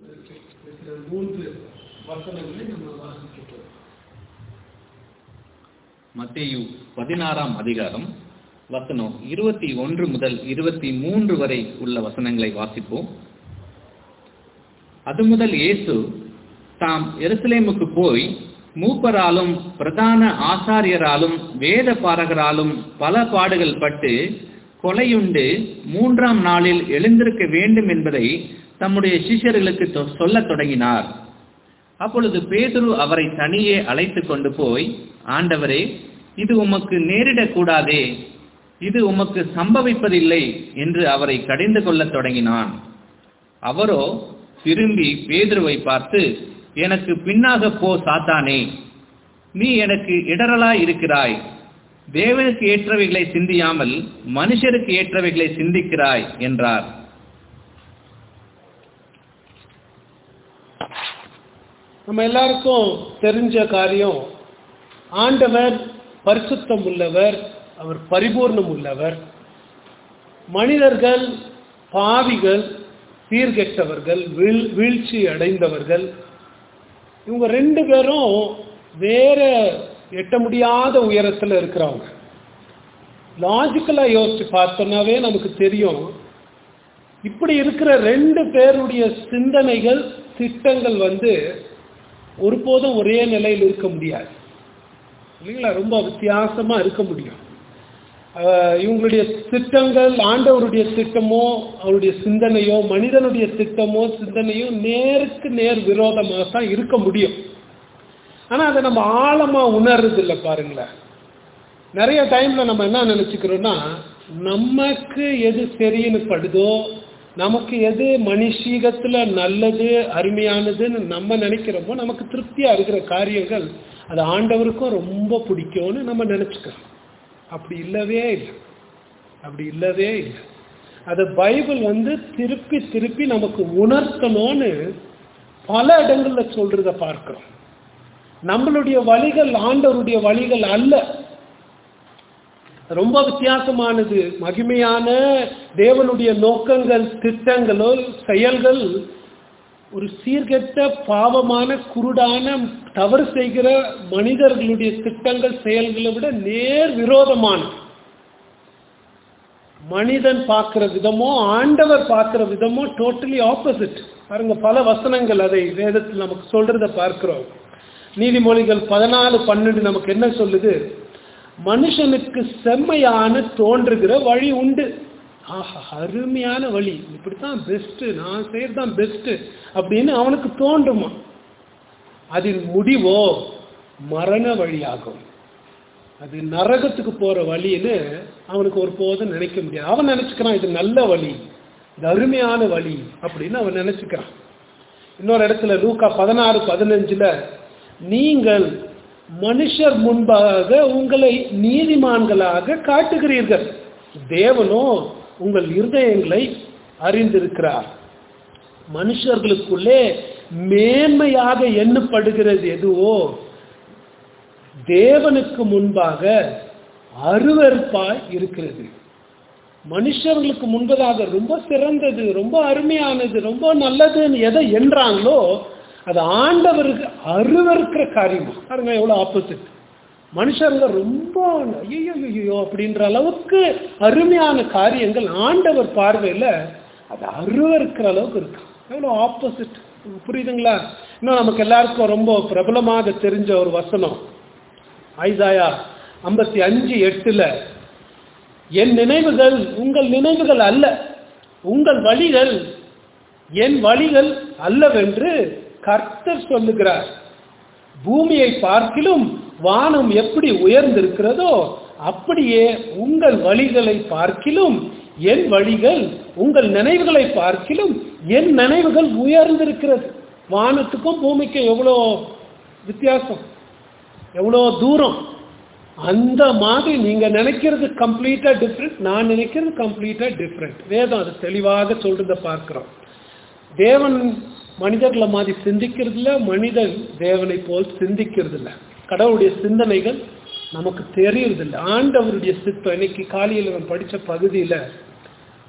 இருக்கிற மூன்று வசனங்களை நம்ம வாசிக்கிட்டோம் மத்தேயு பதினாறாம் அதிகாரம் வசனம் இருபத்தி ஒன்று முதல் இருபத்தி மூன்று வரை உள்ள வசனங்களை வாசிப்போம் அது முதல் இயேசு தாம் எருசலேமுக்கு போய் மூப்பராலும் பிரதான ஆசாரியராலும் வேத பாரகராலும் பல பாடுகள் பட்டு கொலையுண்டு மூன்றாம் நாளில் எழுந்திருக்க வேண்டும் என்பதை தம்முடைய சிஷ்யர்களுக்கு தொ- சொல்லத் தொடங்கினார் அப்பொழுது பேதுரு அவரை தனியே அழைத்துக் கொண்டு போய் ஆண்டவரே இது உமக்கு நேரிடக்கூடாதே இது உமக்கு சம்பவிப்பதில்லை என்று அவரை கடிந்து கொள்ளத் தொடங்கினான் அவரோ திரும்பி பேதுருவை பார்த்து எனக்கு பின்னாக போ சாத்தானே நீ எனக்கு இடரலாய் இருக்கிறாய் தேவனுக்கு ஏற்றவைகளை சிந்தியாமல் மனுஷருக்கு ஏற்றவைகளை சிந்திக்கிறாய் என்றார் நம்ம எல்லாருக்கும் தெரிஞ்ச காரியம் ஆண்டவர் பரிசுத்தம் உள்ளவர் அவர் பரிபூர்ணம் உள்ளவர் மனிதர்கள் பாவிகள் சீர்கெட்டவர்கள் வீழ் வீழ்ச்சி அடைந்தவர்கள் இவங்க ரெண்டு பேரும் வேற எட்ட முடியாத உயரத்துல இருக்கிறவங்க லாஜிக்கலா யோசிச்சு பார்த்தோம்னாவே நமக்கு தெரியும் இப்படி இருக்கிற ரெண்டு பேருடைய சிந்தனைகள் திட்டங்கள் வந்து ஒருபோதும் ஒரே நிலையில் இருக்க முடியாது இல்லைங்களா ரொம்ப வித்தியாசமா இருக்க முடியும் ஆஹ் இவங்களுடைய திட்டங்கள் ஆண்டவருடைய திட்டமோ அவருடைய சிந்தனையோ மனிதனுடைய திட்டமோ சிந்தனையோ நேருக்கு நேர் விரோதமாக தான் இருக்க முடியும் ஆனா அதை நம்ம ஆழமா உணர்றது இல்லை பாருங்களேன் நிறைய டைம்ல நம்ம என்ன நினைச்சுக்கிறோம்னா நமக்கு எது சரின்னு படுதோ நமக்கு எது மனுஷீகத்துல நல்லது அருமையானதுன்னு நம்ம நினைக்கிறோமோ நமக்கு திருப்தியா இருக்கிற காரியங்கள் அது ஆண்டவருக்கும் ரொம்ப பிடிக்கும்னு நம்ம நினைச்சுக்கிறோம் அப்படி இல்லவே இல்லை அப்படி இல்லவே இல்லை அது பைபிள் வந்து திருப்பி திருப்பி நமக்கு உணர்த்தணும்னு பல இடங்கள்ல சொல்றத பார்க்கிறோம் நம்மளுடைய வழிகள் ஆண்டவருடைய வழிகள் அல்ல ரொம்ப வித்தியாசமானது மகிமையான தேவனுடைய நோக்கங்கள் திட்டங்களோ செயல்கள் ஒரு சீர்கெட்ட பாவமான குருடான தவறு செய்கிற மனிதர்களுடைய திட்டங்கள் செயல்களை விட நேர் விரோதமான மனிதன் பார்க்கிற விதமோ ஆண்டவர் பார்க்கிற விதமோ டோட்டலி ஆப்போசிட் பாருங்க பல வசனங்கள் அதை வேதத்தில் நமக்கு சொல்றத பார்க்கிறோம் நீதிமொழிகள் பதினாலு பன்னெண்டு நமக்கு என்ன சொல்லுது மனுஷனுக்கு செம்மையான தோன்றுகிற வழி உண்டு ஆஹா அருமையான வழி இப்படித்தான் பெஸ்ட் நான் செய்யறது தான் பெஸ்ட் அப்படின்னு அவனுக்கு தோன்றுமா அதில் முடிவோ மரண வழியாகும் அது நரகத்துக்கு போற வழின்னு அவனுக்கு ஒரு போதும் நினைக்க முடியாது அவன் நினைச்சுக்கிறான் இது நல்ல வழி இது அருமையான வழி அப்படின்னு அவன் நினைச்சுக்கிறான் இன்னொரு இடத்துல லூக்கா பதினாறு பதினஞ்சுல நீங்கள் மனுஷர் முன்பாக உங்களை நீதிமான்களாக காட்டுகிறீர்கள் தேவனோ உங்கள் இருதயங்களை அறிந்திருக்கிறார் மனுஷர்களுக்குள்ளே மேன்மையாக எண்ணப்படுகிறது எதுவோ தேவனுக்கு முன்பாக அருவருப்பாய் இருக்கிறது மனுஷர்களுக்கு முன்பதாக ரொம்ப சிறந்தது ரொம்ப அருமையானது ரொம்ப நல்லதுன்னு எதை என்றாங்களோ அது ஆண்டவருக்கு அருவருக்கிற காரியமா பாருங்க எவ்வளவு ஆப்போசிட் மனுஷங்க ரொம்ப ஐயோ ஐயோ அப்படின்ற அளவுக்கு அருமையான காரியங்கள் ஆண்டவர் பார்வையில அது அருவருக்கிற அளவுக்கு இருக்கு எவ்வளவு ஆப்போசிட் புரியுதுங்களா இன்னும் நமக்கு எல்லாருக்கும் ரொம்ப பிரபலமாக தெரிஞ்ச ஒரு வசனம் ஐசாயா ஐம்பத்தி அஞ்சு எட்டுல என் நினைவுகள் உங்கள் நினைவுகள் அல்ல உங்கள் வழிகள் என் வழிகள் அல்லவென்று கர்த்தர் சொல்லுகிறார் பூமியை பார்க்கிலும் வானம் எப்படி உயர்ந்திருக்கிறதோ அப்படியே உங்கள் வழிகளை பார்க்கிலும் என் வழிகள் உங்கள் நினைவுகளை பார்க்கிலும் என் நினைவுகள் உயர்ந்திருக்கிறது வானத்துக்கும் பூமிக்கும் எவ்வளோ வித்தியாசம் எவ்வளோ தூரம் அந்த மாதிரி நீங்க நினைக்கிறது கம்ப்ளீட்டா டிஃப்ரெண்ட் நான் நினைக்கிறது கம்ப்ளீட்டா டிஃப்ரெண்ட் வேதம் அது தெளிவாக சொல்றத பார்க்கிறோம் தேவன் மனிதர்களை மாதிரி சிந்திக்கிறது இல்ல மனிதன் தேவனை போல் சிந்திக்கிறது இல்ல கடவுளுடைய சிந்தனைகள் நமக்கு தெரியறது இல்லை ஆண்டவருடைய சித்தம் இன்னைக்கு காலையில் நான் படிச்ச பகுதியில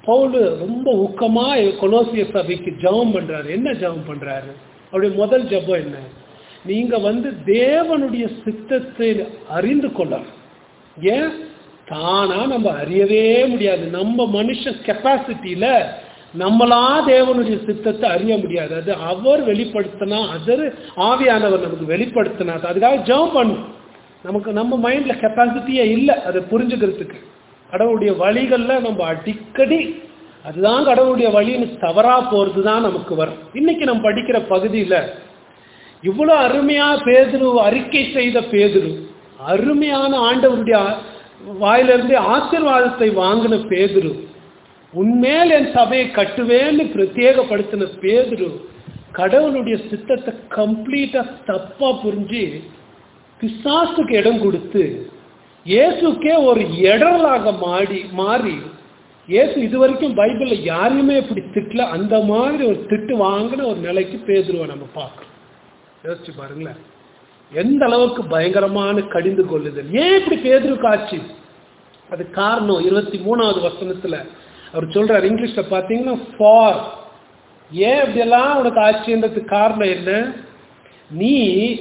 பவுல் ரொம்ப ஊக்கமா கொலோசிய சபைக்கு ஜெபம் பண்றாரு என்ன ஜெபம் பண்றாரு அவருடைய முதல் ஜெபம் என்ன நீங்க வந்து தேவனுடைய சித்தத்தை அறிந்து கொள்ளலாம் ஏன் தானா நம்ம அறியவே முடியாது நம்ம மனுஷ கெப்பாசிட்டியில நம்மளா தேவனுடைய சித்தத்தை அறிய முடியாது அது அவர் வெளிப்படுத்தினா அது ஆவியானவர் நமக்கு வெளிப்படுத்தினா அதுக்காக ஜெபம் பண்ணும் நமக்கு நம்ம மைண்ட்ல கெப்பாசிட்டியே இல்லை அதை புரிஞ்சுக்கிறதுக்கு கடவுளுடைய வழிகள்ல நம்ம அடிக்கடி அதுதான் கடவுளுடைய வழின்னு தவறா போறது தான் நமக்கு வரும் இன்னைக்கு நம்ம படிக்கிற பகுதியில இவ்வளவு அருமையா பேதுரு அறிக்கை செய்த பேதுரு அருமையான ஆண்டவருடைய வாயிலிருந்து ஆசீர்வாதத்தை வாங்கின பேதுரு உன்மேல் என் சபையை கட்டுவேன்னு பிரத்யேகப்படுத்தின பேதுரு கடவுளுடைய சித்தத்தை கம்ப்ளீட்டா தப்பா புரிஞ்சு பிசாசுக்கு இடம் கொடுத்து இயேசுக்கே ஒரு இடரலாக மாடி மாறி இயேசு இது வரைக்கும் பைபிள்ல யாரையுமே இப்படி திட்டல அந்த மாதிரி ஒரு திட்டு வாங்கின ஒரு நிலைக்கு பேதுருவை நம்ம பார்க்கறோம் யோசிச்சு பாருங்களேன் எந்த அளவுக்கு பயங்கரமான கடிந்து கொள்ளுதல் ஏன் இப்படி பேதுருக்கு ஆச்சு அது காரணம் இருபத்தி மூணாவது வசனத்துல அவர் சொல்றாரு இங்கிலீஷ்ல பாத்தீங்கன்னா ஃபார் ஏன் இப்படியெல்லாம் உனக்கு ஆச்சுன்றதுக்கு காரணம் என்ன நீ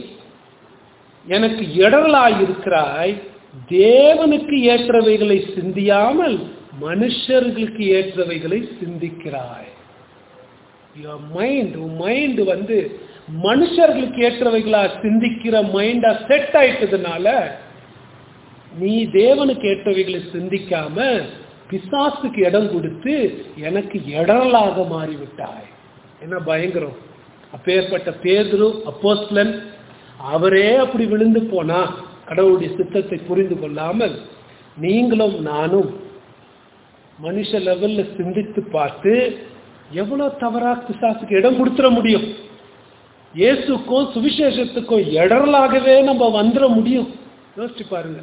எனக்கு இடரலாய் இருக்கிறாய் தேவனுக்கு ஏற்றவைகளை சிந்தியாமல் மனுஷர்களுக்கு ஏற்றவைகளை சிந்திக்கிறாய் யுவர் மைண்ட் உன் மைண்ட் வந்து மனுஷர்களுக்கு ஏற்றவைகளா சிந்திக்கிற மைண்டா செட் ஆயிட்டதுனால நீ தேவனுக்கு ஏற்றவைகளை சிந்திக்காம பிசாசுக்கு இடம் கொடுத்து எனக்கு இடரலாக மாறிவிட்டாய் என்ன பயங்கரம் அப்பேற்பட்ட பேதுரு அப்போஸ்லன் அவரே அப்படி விழுந்து போனா கடவுளுடைய சித்தத்தை புரிந்து கொள்ளாமல் நீங்களும் நானும் மனுஷ லெவல்ல சிந்தித்து பார்த்து எவ்வளவு தவறா பிசாசுக்கு இடம் கொடுத்துட முடியும் இயேசுக்கும் சுவிசேஷத்துக்கும் இடரலாகவே நம்ம வந்துட முடியும் யோசிச்சு பாருங்க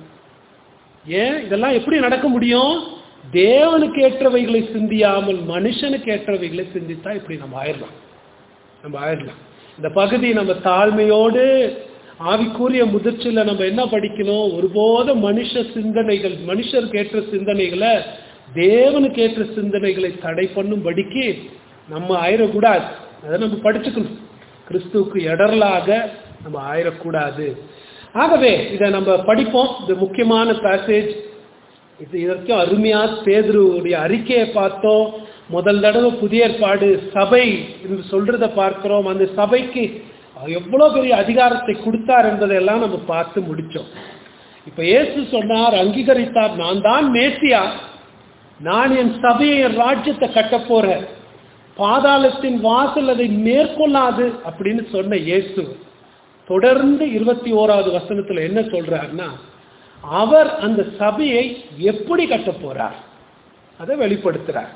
ஏன் இதெல்லாம் எப்படி நடக்க முடியும் தேவனுக்கு ஏற்றவைகளை சிந்தியாமல் மனுஷனுக்கு ஏற்றவைகளை சிந்தித்தா இப்படி நம்ம ஆயிடலாம் நம்ம ஆயிடலாம் இந்த பகுதி நம்ம தாழ்மையோடு ஆவிக்குரிய முதிர்ச்சியில நம்ம என்ன படிக்கணும் ஒருபோத மனுஷ சிந்தனைகள் மனுஷருக்கு ஏற்ற சிந்தனைகளை தேவனுக்கு ஏற்ற சிந்தனைகளை தடை பண்ணும்படிக்கு நம்ம ஆயிடக்கூடாது அதை நம்ம படிச்சுக்கணும் கிறிஸ்துவுக்கு இடரலாக நம்ம ஆயிடக்கூடாது ஆகவே இதை நம்ம படிப்போம் இது முக்கியமான பேசேஜ் இது இதற்கும் அருமையா பேதுருடைய அறிக்கையை பார்த்தோம் முதல் தடவை புதிய ஏற்பாடு சபை என்று சொல்றத பார்க்கிறோம் அந்த சபைக்கு எவ்வளவு பெரிய அதிகாரத்தை கொடுத்தார் என்பதையெல்லாம் நம்ம பார்த்து முடிச்சோம் இப்ப இயேசு சொன்னார் அங்கீகரித்தார் நான் தான் மேசியா நான் என் சபையை என் ராஜ்யத்தை கட்ட போறேன் பாதாளத்தின் வாசல் அதை மேற்கொள்ளாது அப்படின்னு சொன்ன இயேசு தொடர்ந்து இருபத்தி ஓராவது வசனத்துல என்ன சொல்றாருன்னா அவர் அந்த சபையை எப்படி கட்ட போறார் அதை வெளிப்படுத்துறார்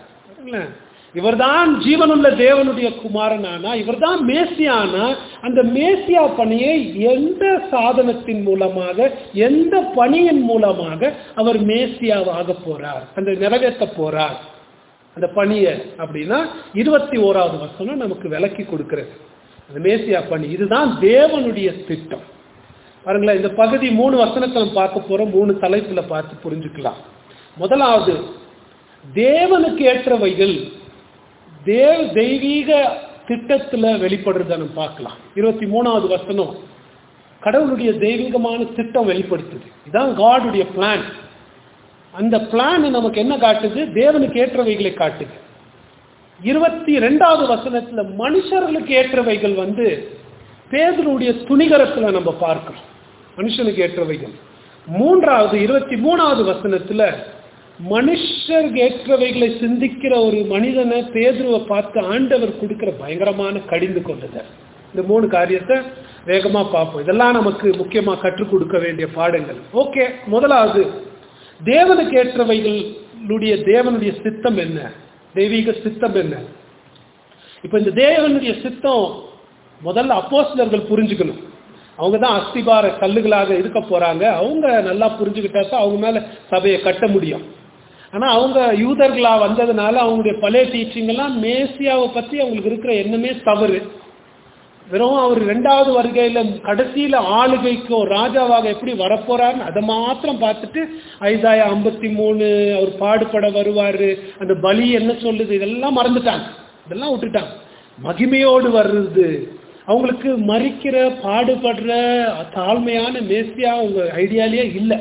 இவர்தான் ஜீவனுள்ள தேவனுடைய குமாரனானா இவர்தான் மேசியானா அந்த மேசியா பணியை எந்த சாதனத்தின் மூலமாக எந்த பணியின் மூலமாக அவர் மேசியாவாக போறார் அந்த நிறைவேற்ற போறார் அந்த பணியை அப்படின்னா இருபத்தி ஓராவது வசனம் நமக்கு விளக்கி கொடுக்கிறது அந்த மேசியா பணி இதுதான் தேவனுடைய திட்டம் பாருங்களேன் இந்த பகுதி மூணு வசனத்தை நம்ம பார்க்க போறோம் மூணு தலைப்புல பார்த்து புரிஞ்சுக்கலாம் முதலாவது தேவனுக்கு ஏற்றவைகள் தேவ தெய்வீக திட்டத்துல வெளிப்படுறத நம்ம பார்க்கலாம் இருபத்தி மூணாவது வசனம் கடவுளுடைய தெய்வீகமான திட்டம் வெளிப்படுத்துது இதான் காடுடைய பிளான் அந்த பிளான் நமக்கு என்ன காட்டுது தேவனுக்கு ஏற்றவைகளை காட்டுது இருபத்தி ரெண்டாவது வசனத்துல மனுஷர்களுக்கு ஏற்றவைகள் வந்து பேதனுடைய துணிகரத்துல நம்ம பார்க்கிறோம் மனுஷனுக்கு ஏற்றவைகள் மூன்றாவது இருபத்தி மூணாவது வசனத்துல மனுஷர் ஏற்றவைகளை சிந்திக்கிற ஒரு மனிதனை பேதுருவை பார்த்து ஆண்டவர் கொடுக்கிற பயங்கரமான கடிந்து கொண்டது இந்த மூணு காரியத்தை வேகமா பார்ப்போம் இதெல்லாம் நமக்கு முக்கியமா கற்றுக் கொடுக்க வேண்டிய பாடங்கள் ஓகே முதலாவது தேவனுக்கு ஏற்றவைகளுடைய தேவனுடைய சித்தம் என்ன தெய்வீக சித்தம் என்ன இப்ப இந்த தேவனுடைய சித்தம் முதல்ல அப்போஸ்லர்கள் புரிஞ்சுக்கணும் அவங்க தான் அஸ்திபார கல்லுகளாக இருக்க போறாங்க அவங்க நல்லா புரிஞ்சுக்கிட்டா தான் அவங்க மேல சபையை கட்ட முடியும் ஆனா அவங்க யூதர்களா வந்ததுனால அவங்களுடைய பழைய டீச்சிங் எல்லாம் மேசியாவை பத்தி அவங்களுக்கு இருக்கிற எண்ணமே தவறு வெறும் அவர் ரெண்டாவது வருகையில கடைசியில ஆளுகைக்கோ ராஜாவாக எப்படி வரப்போறாருன்னு அதை மாத்திரம் பார்த்துட்டு ஐசாயா ஐம்பத்தி மூணு அவர் பாடுபட வருவாரு அந்த பலி என்ன சொல்லுது இதெல்லாம் மறந்துட்டாங்க இதெல்லாம் விட்டுட்டாங்க மகிமையோடு வர்றது அவங்களுக்கு மறிக்கிற பாடுபடுற தாழ்மையான மேசியா அவங்க ஐடியாலேயே இல்லை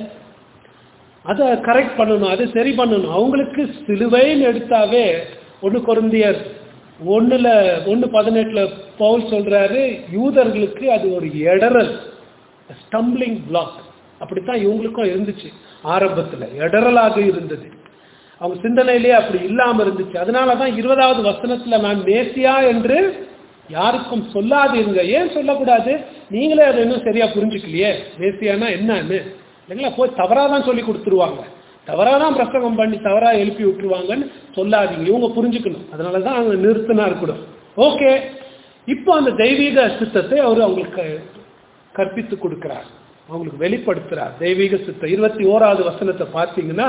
அதை கரெக்ட் பண்ணணும் அதை சரி பண்ணணும் அவங்களுக்கு சிலுவைன்னு எடுத்தாவே ஒன்று குருந்தியர் ஒன்றுல ஒன்று பதினெட்டில் பவுல் சொல்றாரு யூதர்களுக்கு அது ஒரு இடறல் ஸ்டம்பிளிங் பிளாக் அப்படித்தான் இவங்களுக்கும் இருந்துச்சு ஆரம்பத்தில் இடறலாக இருந்தது அவங்க சிந்தனையிலேயே அப்படி இல்லாம இருந்துச்சு அதனால தான் இருபதாவது வசனத்துல நான் மேசியா என்று யாருக்கும் சொல்லாதீங்க ஏன் சொல்லக்கூடாது நீங்களே அதை இன்னும் சரியா புரிஞ்சுக்கலையே மேசியானா என்னன்னு இல்லைங்களா போய் தவறாக தான் சொல்லி கொடுத்துருவாங்க தவறாக தான் பிரசங்கம் பண்ணி தவறாக எழுப்பி விட்டுருவாங்கன்னு சொல்லாதீங்க இவங்க புரிஞ்சுக்கணும் அதனால தான் அவங்க நிறுத்தினா இருக்கணும் ஓகே இப்போ அந்த தெய்வீக சித்தத்தை அவர் அவங்களுக்கு கற்பித்து கொடுக்கிறார் அவங்களுக்கு வெளிப்படுத்துறார் தெய்வீக சித்தம் இருபத்தி ஓராவது வசனத்தை பார்த்தீங்கன்னா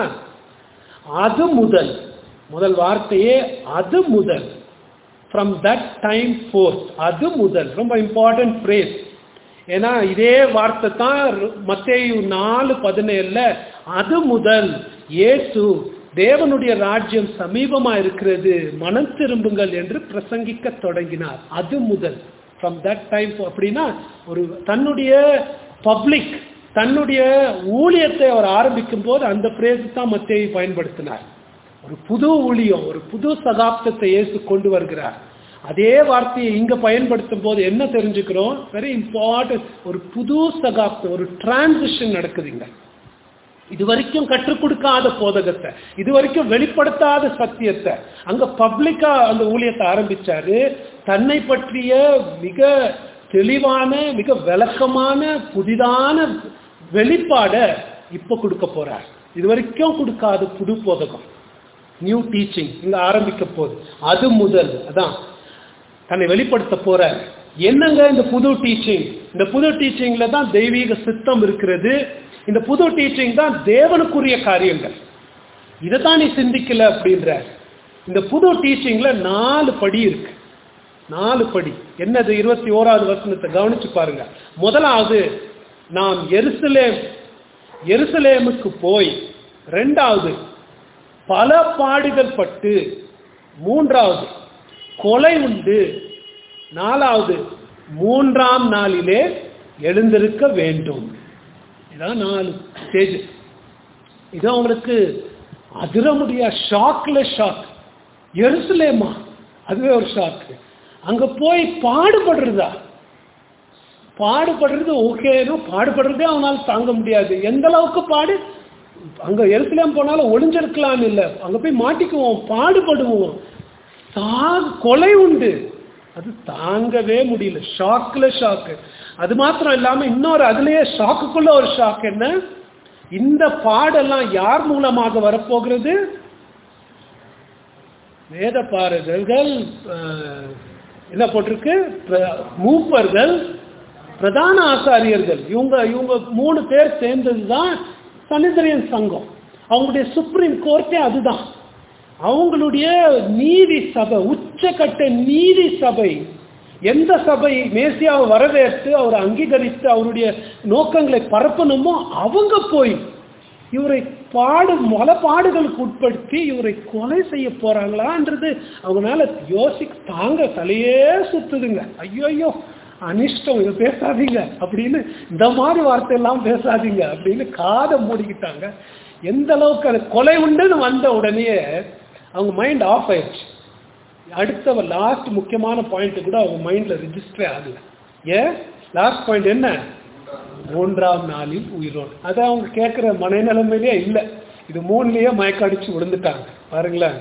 அது முதல் முதல் வார்த்தையே அது முதல் ஃப்ரம் தட் டைம் ஃபோர்த் அது முதல் ரொம்ப இம்பார்ட்டன்ட் ஃப்ரேஸ் ஏன்னா இதே வார்த்தை தான் மத்தேயு நாலு பதினேழுல அது முதல் இயேசு தேவனுடைய ராஜ்யம் சமீபமா இருக்கிறது மனம் திரும்புங்கள் என்று பிரசங்கிக்க தொடங்கினார் அது முதல் ஃப்ரம் தட் டைம் அப்படின்னா ஒரு தன்னுடைய பப்ளிக் தன்னுடைய ஊழியத்தை அவர் ஆரம்பிக்கும் போது அந்த பிரேஸ் தான் மத்தேயு பயன்படுத்தினார் ஒரு புது ஊழியம் ஒரு புது சகாப்தத்தை இயேசு கொண்டு வருகிறார் அதே வார்த்தையை இங்க பயன்படுத்தும் போது என்ன தெரிஞ்சுக்கிறோம் வெரி இம்பார்ட்டன்ட் ஒரு புது சகாப்தம் ஒரு டிரான்சிஷன் நடக்குதுங்க இது வரைக்கும் கற்றுக் கொடுக்காத போதகத்தை இது வரைக்கும் வெளிப்படுத்தாத சத்தியத்தை அங்க பப்ளிக்கா அந்த ஊழியத்தை ஆரம்பிச்சாரு தன்னை பற்றிய மிக தெளிவான மிக விளக்கமான புதிதான வெளிப்பாட இப்ப கொடுக்க போறார் இது வரைக்கும் கொடுக்காத புது போதகம் நியூ டீச்சிங் இங்க ஆரம்பிக்க போகுது அது முதல் அதான் தன்னை வெளிப்படுத்த போற என்னங்க இந்த புது டீச்சிங் இந்த புது டீச்சிங்ல தான் தெய்வீக சித்தம் இருக்கிறது இந்த புது டீச்சிங் தான் தேவனுக்குரிய காரியங்கள் இதை தான் நீ சிந்திக்கல அப்படின்ற இந்த புது டீச்சிங்ல நாலு படி இருக்கு நாலு படி என்னது இருபத்தி ஓராவது வசனத்தை கவனிச்சு பாருங்க முதலாவது நாம் எருசலேம் எருசலேமுக்கு போய் ரெண்டாவது பல பாடுகள் பட்டு மூன்றாவது கொலை உண்டு நாலாவது மூன்றாம் நாளிலே எழுந்திருக்க வேண்டும் இதான் நாலு ஸ்டேஜ் இது அவங்களுக்கு அதிர முடியா ஷாக்ல ஷாக் எருசலேமா அதுவே ஒரு ஷாக் அங்க போய் பாடுபடுறதா பாடுபடுறது ஓகேனோ பாடுபடுறதே அவனால தாங்க முடியாது எந்த அளவுக்கு பாடு அங்க எருசலேம் போனாலும் ஒளிஞ்சிருக்கலாம் இல்லை அங்க போய் மாட்டிக்குவோம் பாடுபடுவோம் சாகு கொலை உண்டு அது தாங்கவே முடியல ஷாக்ல ஷாக்கு அது மாத்திரம் இல்லாம இன்னொரு அதுலயே ஷாக்குக்குள்ள ஒரு ஷாக் என்ன இந்த பாடெல்லாம் யார் மூலமாக வரப்போகிறது வேத பாரகர்கள் என்ன போட்டிருக்கு மூப்பர்கள் பிரதான ஆசாரியர்கள் இவங்க இவங்க மூணு பேர் சேர்ந்தது தான் சனிதரியன் சங்கம் அவங்களுடைய சுப்ரீம் கோர்ட்டே அதுதான் அவங்களுடைய நீதி சபை உச்சக்கட்ட நீதி சபை எந்த சபை மேசியாவை வரவேற்று அவரை அங்கீகரித்து அவருடைய நோக்கங்களை பரப்பணுமோ அவங்க போய் இவரை பாடு மல பாடுகளுக்கு உட்படுத்தி இவரை கொலை செய்ய போறாங்களான்றது அவங்களால யோசிக்க தாங்க தலையே சுத்துதுங்க ஐயோ ஐயோ அனிஷ்டம் இதை பேசாதீங்க அப்படின்னு இந்த மாதிரி வார்த்தையெல்லாம் பேசாதீங்க அப்படின்னு காதை மூடிக்கிட்டாங்க எந்த அளவுக்கு அது கொலை உண்டுன்னு வந்த உடனே அவங்க மைண்ட் ஆஃப் ஆயிடுச்சு அடுத்த லாஸ்ட் முக்கியமான பாயிண்ட் கூட அவங்க மைண்ட்ல ரிஜிஸ்டரே ஆகல ஏன் லாஸ்ட் பாயிண்ட் என்ன மூன்றாம் நாளில் உயிரோடு அதை அவங்க கேட்குற மனநிலைமையிலே இல்லை இது மூணுலயே மயக்க அடிச்சு விழுந்துட்டாங்க பாருங்களேன்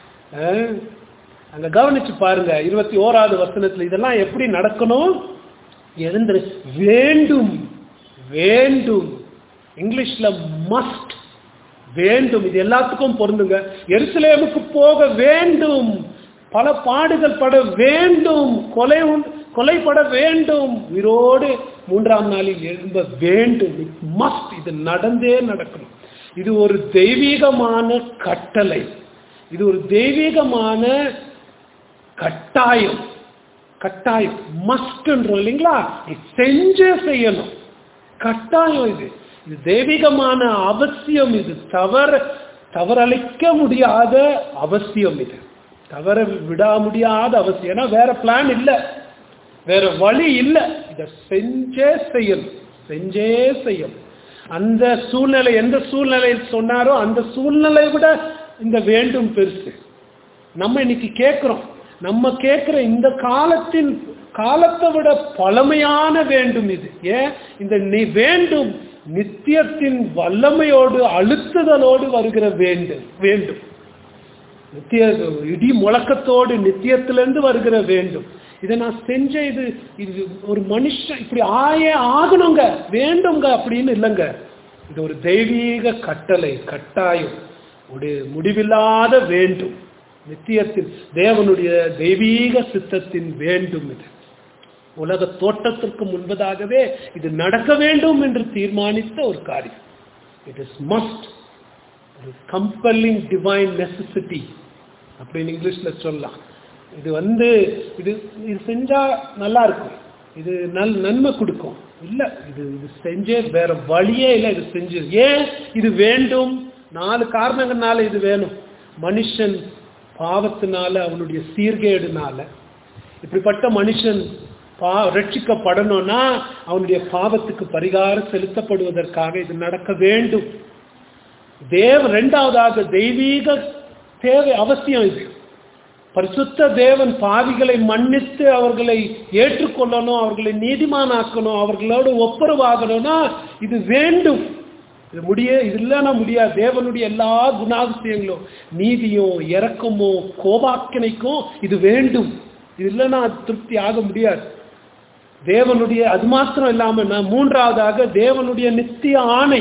அங்க கவனிச்சு பாருங்க இருபத்தி ஓராவது வசனத்துல இதெல்லாம் எப்படி நடக்கணும் எழுந்திரு வேண்டும் வேண்டும் இங்கிலீஷ்ல மஸ்ட் வேண்டும் இது எல்லாத்துக்கும் பொருந்துங்க எருசலேமுக்கு போக வேண்டும் பல பாடுகள் பட வேண்டும் கொலை கொலைப்பட வேண்டும் உயிரோடு மூன்றாம் நாளில் எழும்ப வேண்டும் மஸ்ட் இது நடந்தே நடக்கணும் இது ஒரு தெய்வீகமான கட்டளை இது ஒரு தெய்வீகமான கட்டாயம் கட்டாயம் மஸ்ட்ன்றோம் இல்லைங்களா நீ செஞ்சே செய்யணும் கட்டாயம் இது இது தெய்வீகமான அவசியம் இது தவற தவறளிக்க முடியாத அவசியம் இது தவற விட முடியாத அவசியம் ஏன்னா வேற பிளான் இல்லை வேற வழி இல்லை இதை செஞ்சே செய்யணும் செஞ்சே செய்யணும் அந்த சூழ்நிலை எந்த சூழ்நிலையில் சொன்னாரோ அந்த சூழ்நிலையை விட இந்த வேண்டும் பெருசு நம்ம இன்னைக்கு கேட்கிறோம் நம்ம கேட்கிற இந்த காலத்தின் காலத்தை விட பழமையான வேண்டும் இது ஏன் இந்த நீ வேண்டும் நித்தியத்தின் வல்லமையோடு அழுத்துதலோடு வருகிற வேண்டும் வேண்டும் நித்திய இடி முழக்கத்தோடு நித்தியத்திலிருந்து வருகிற வேண்டும் இதை நான் செஞ்ச இது இது ஒரு மனுஷன் இப்படி ஆயே ஆகணுங்க வேண்டுங்க அப்படின்னு இல்லைங்க இது ஒரு தெய்வீக கட்டளை கட்டாயம் ஒரு முடிவில்லாத வேண்டும் நித்தியத்தின் தேவனுடைய தெய்வீக சித்தத்தின் வேண்டும் இது உலக தோட்டத்திற்கு முன்பதாகவே இது நடக்க வேண்டும் என்று தீர்மானித்த ஒரு காரியம் it is must compelling divine necessity அப்படின்னு இங்கிலீஷ்ல சொல்லலாம் இது வந்து இது இது செஞ்சா நல்லா இருக்கும் இது நல் நன்மை கொடுக்கும் இல்லை இது இது செஞ்சே வேற வழியே இல்லை இது செஞ்சு ஏன் இது வேண்டும் நாலு காரணங்கள்னால இது வேணும் மனுஷன் பாவத்தினால அவனுடைய சீர்கேடுனால இப்படிப்பட்ட மனுஷன் பா ரட்சிக்கப்படணும்னா அவனுடைய பாவத்துக்கு பரிகாரம் செலுத்தப்படுவதற்காக இது நடக்க வேண்டும் தேவ ரெண்டாவதாக தெய்வீக தேவை அவசியம் இது பரிசுத்த தேவன் பாவிகளை மன்னித்து அவர்களை ஏற்றுக்கொள்ளணும் அவர்களை நீதிமானாக்கணும் அவர்களோடு ஒப்புரவாகணும்னா இது வேண்டும் இது முடிய இது இல்லைன்னா முடியாது தேவனுடைய எல்லா குணாதிசயங்களும் நீதியும் இரக்கமும் கோபாக்கினைக்கும் இது வேண்டும் இது இல்லைன்னா திருப்தி ஆக முடியாது தேவனுடைய அது மாத்திரம் இல்லாம நான் மூன்றாவதாக தேவனுடைய நித்திய ஆணை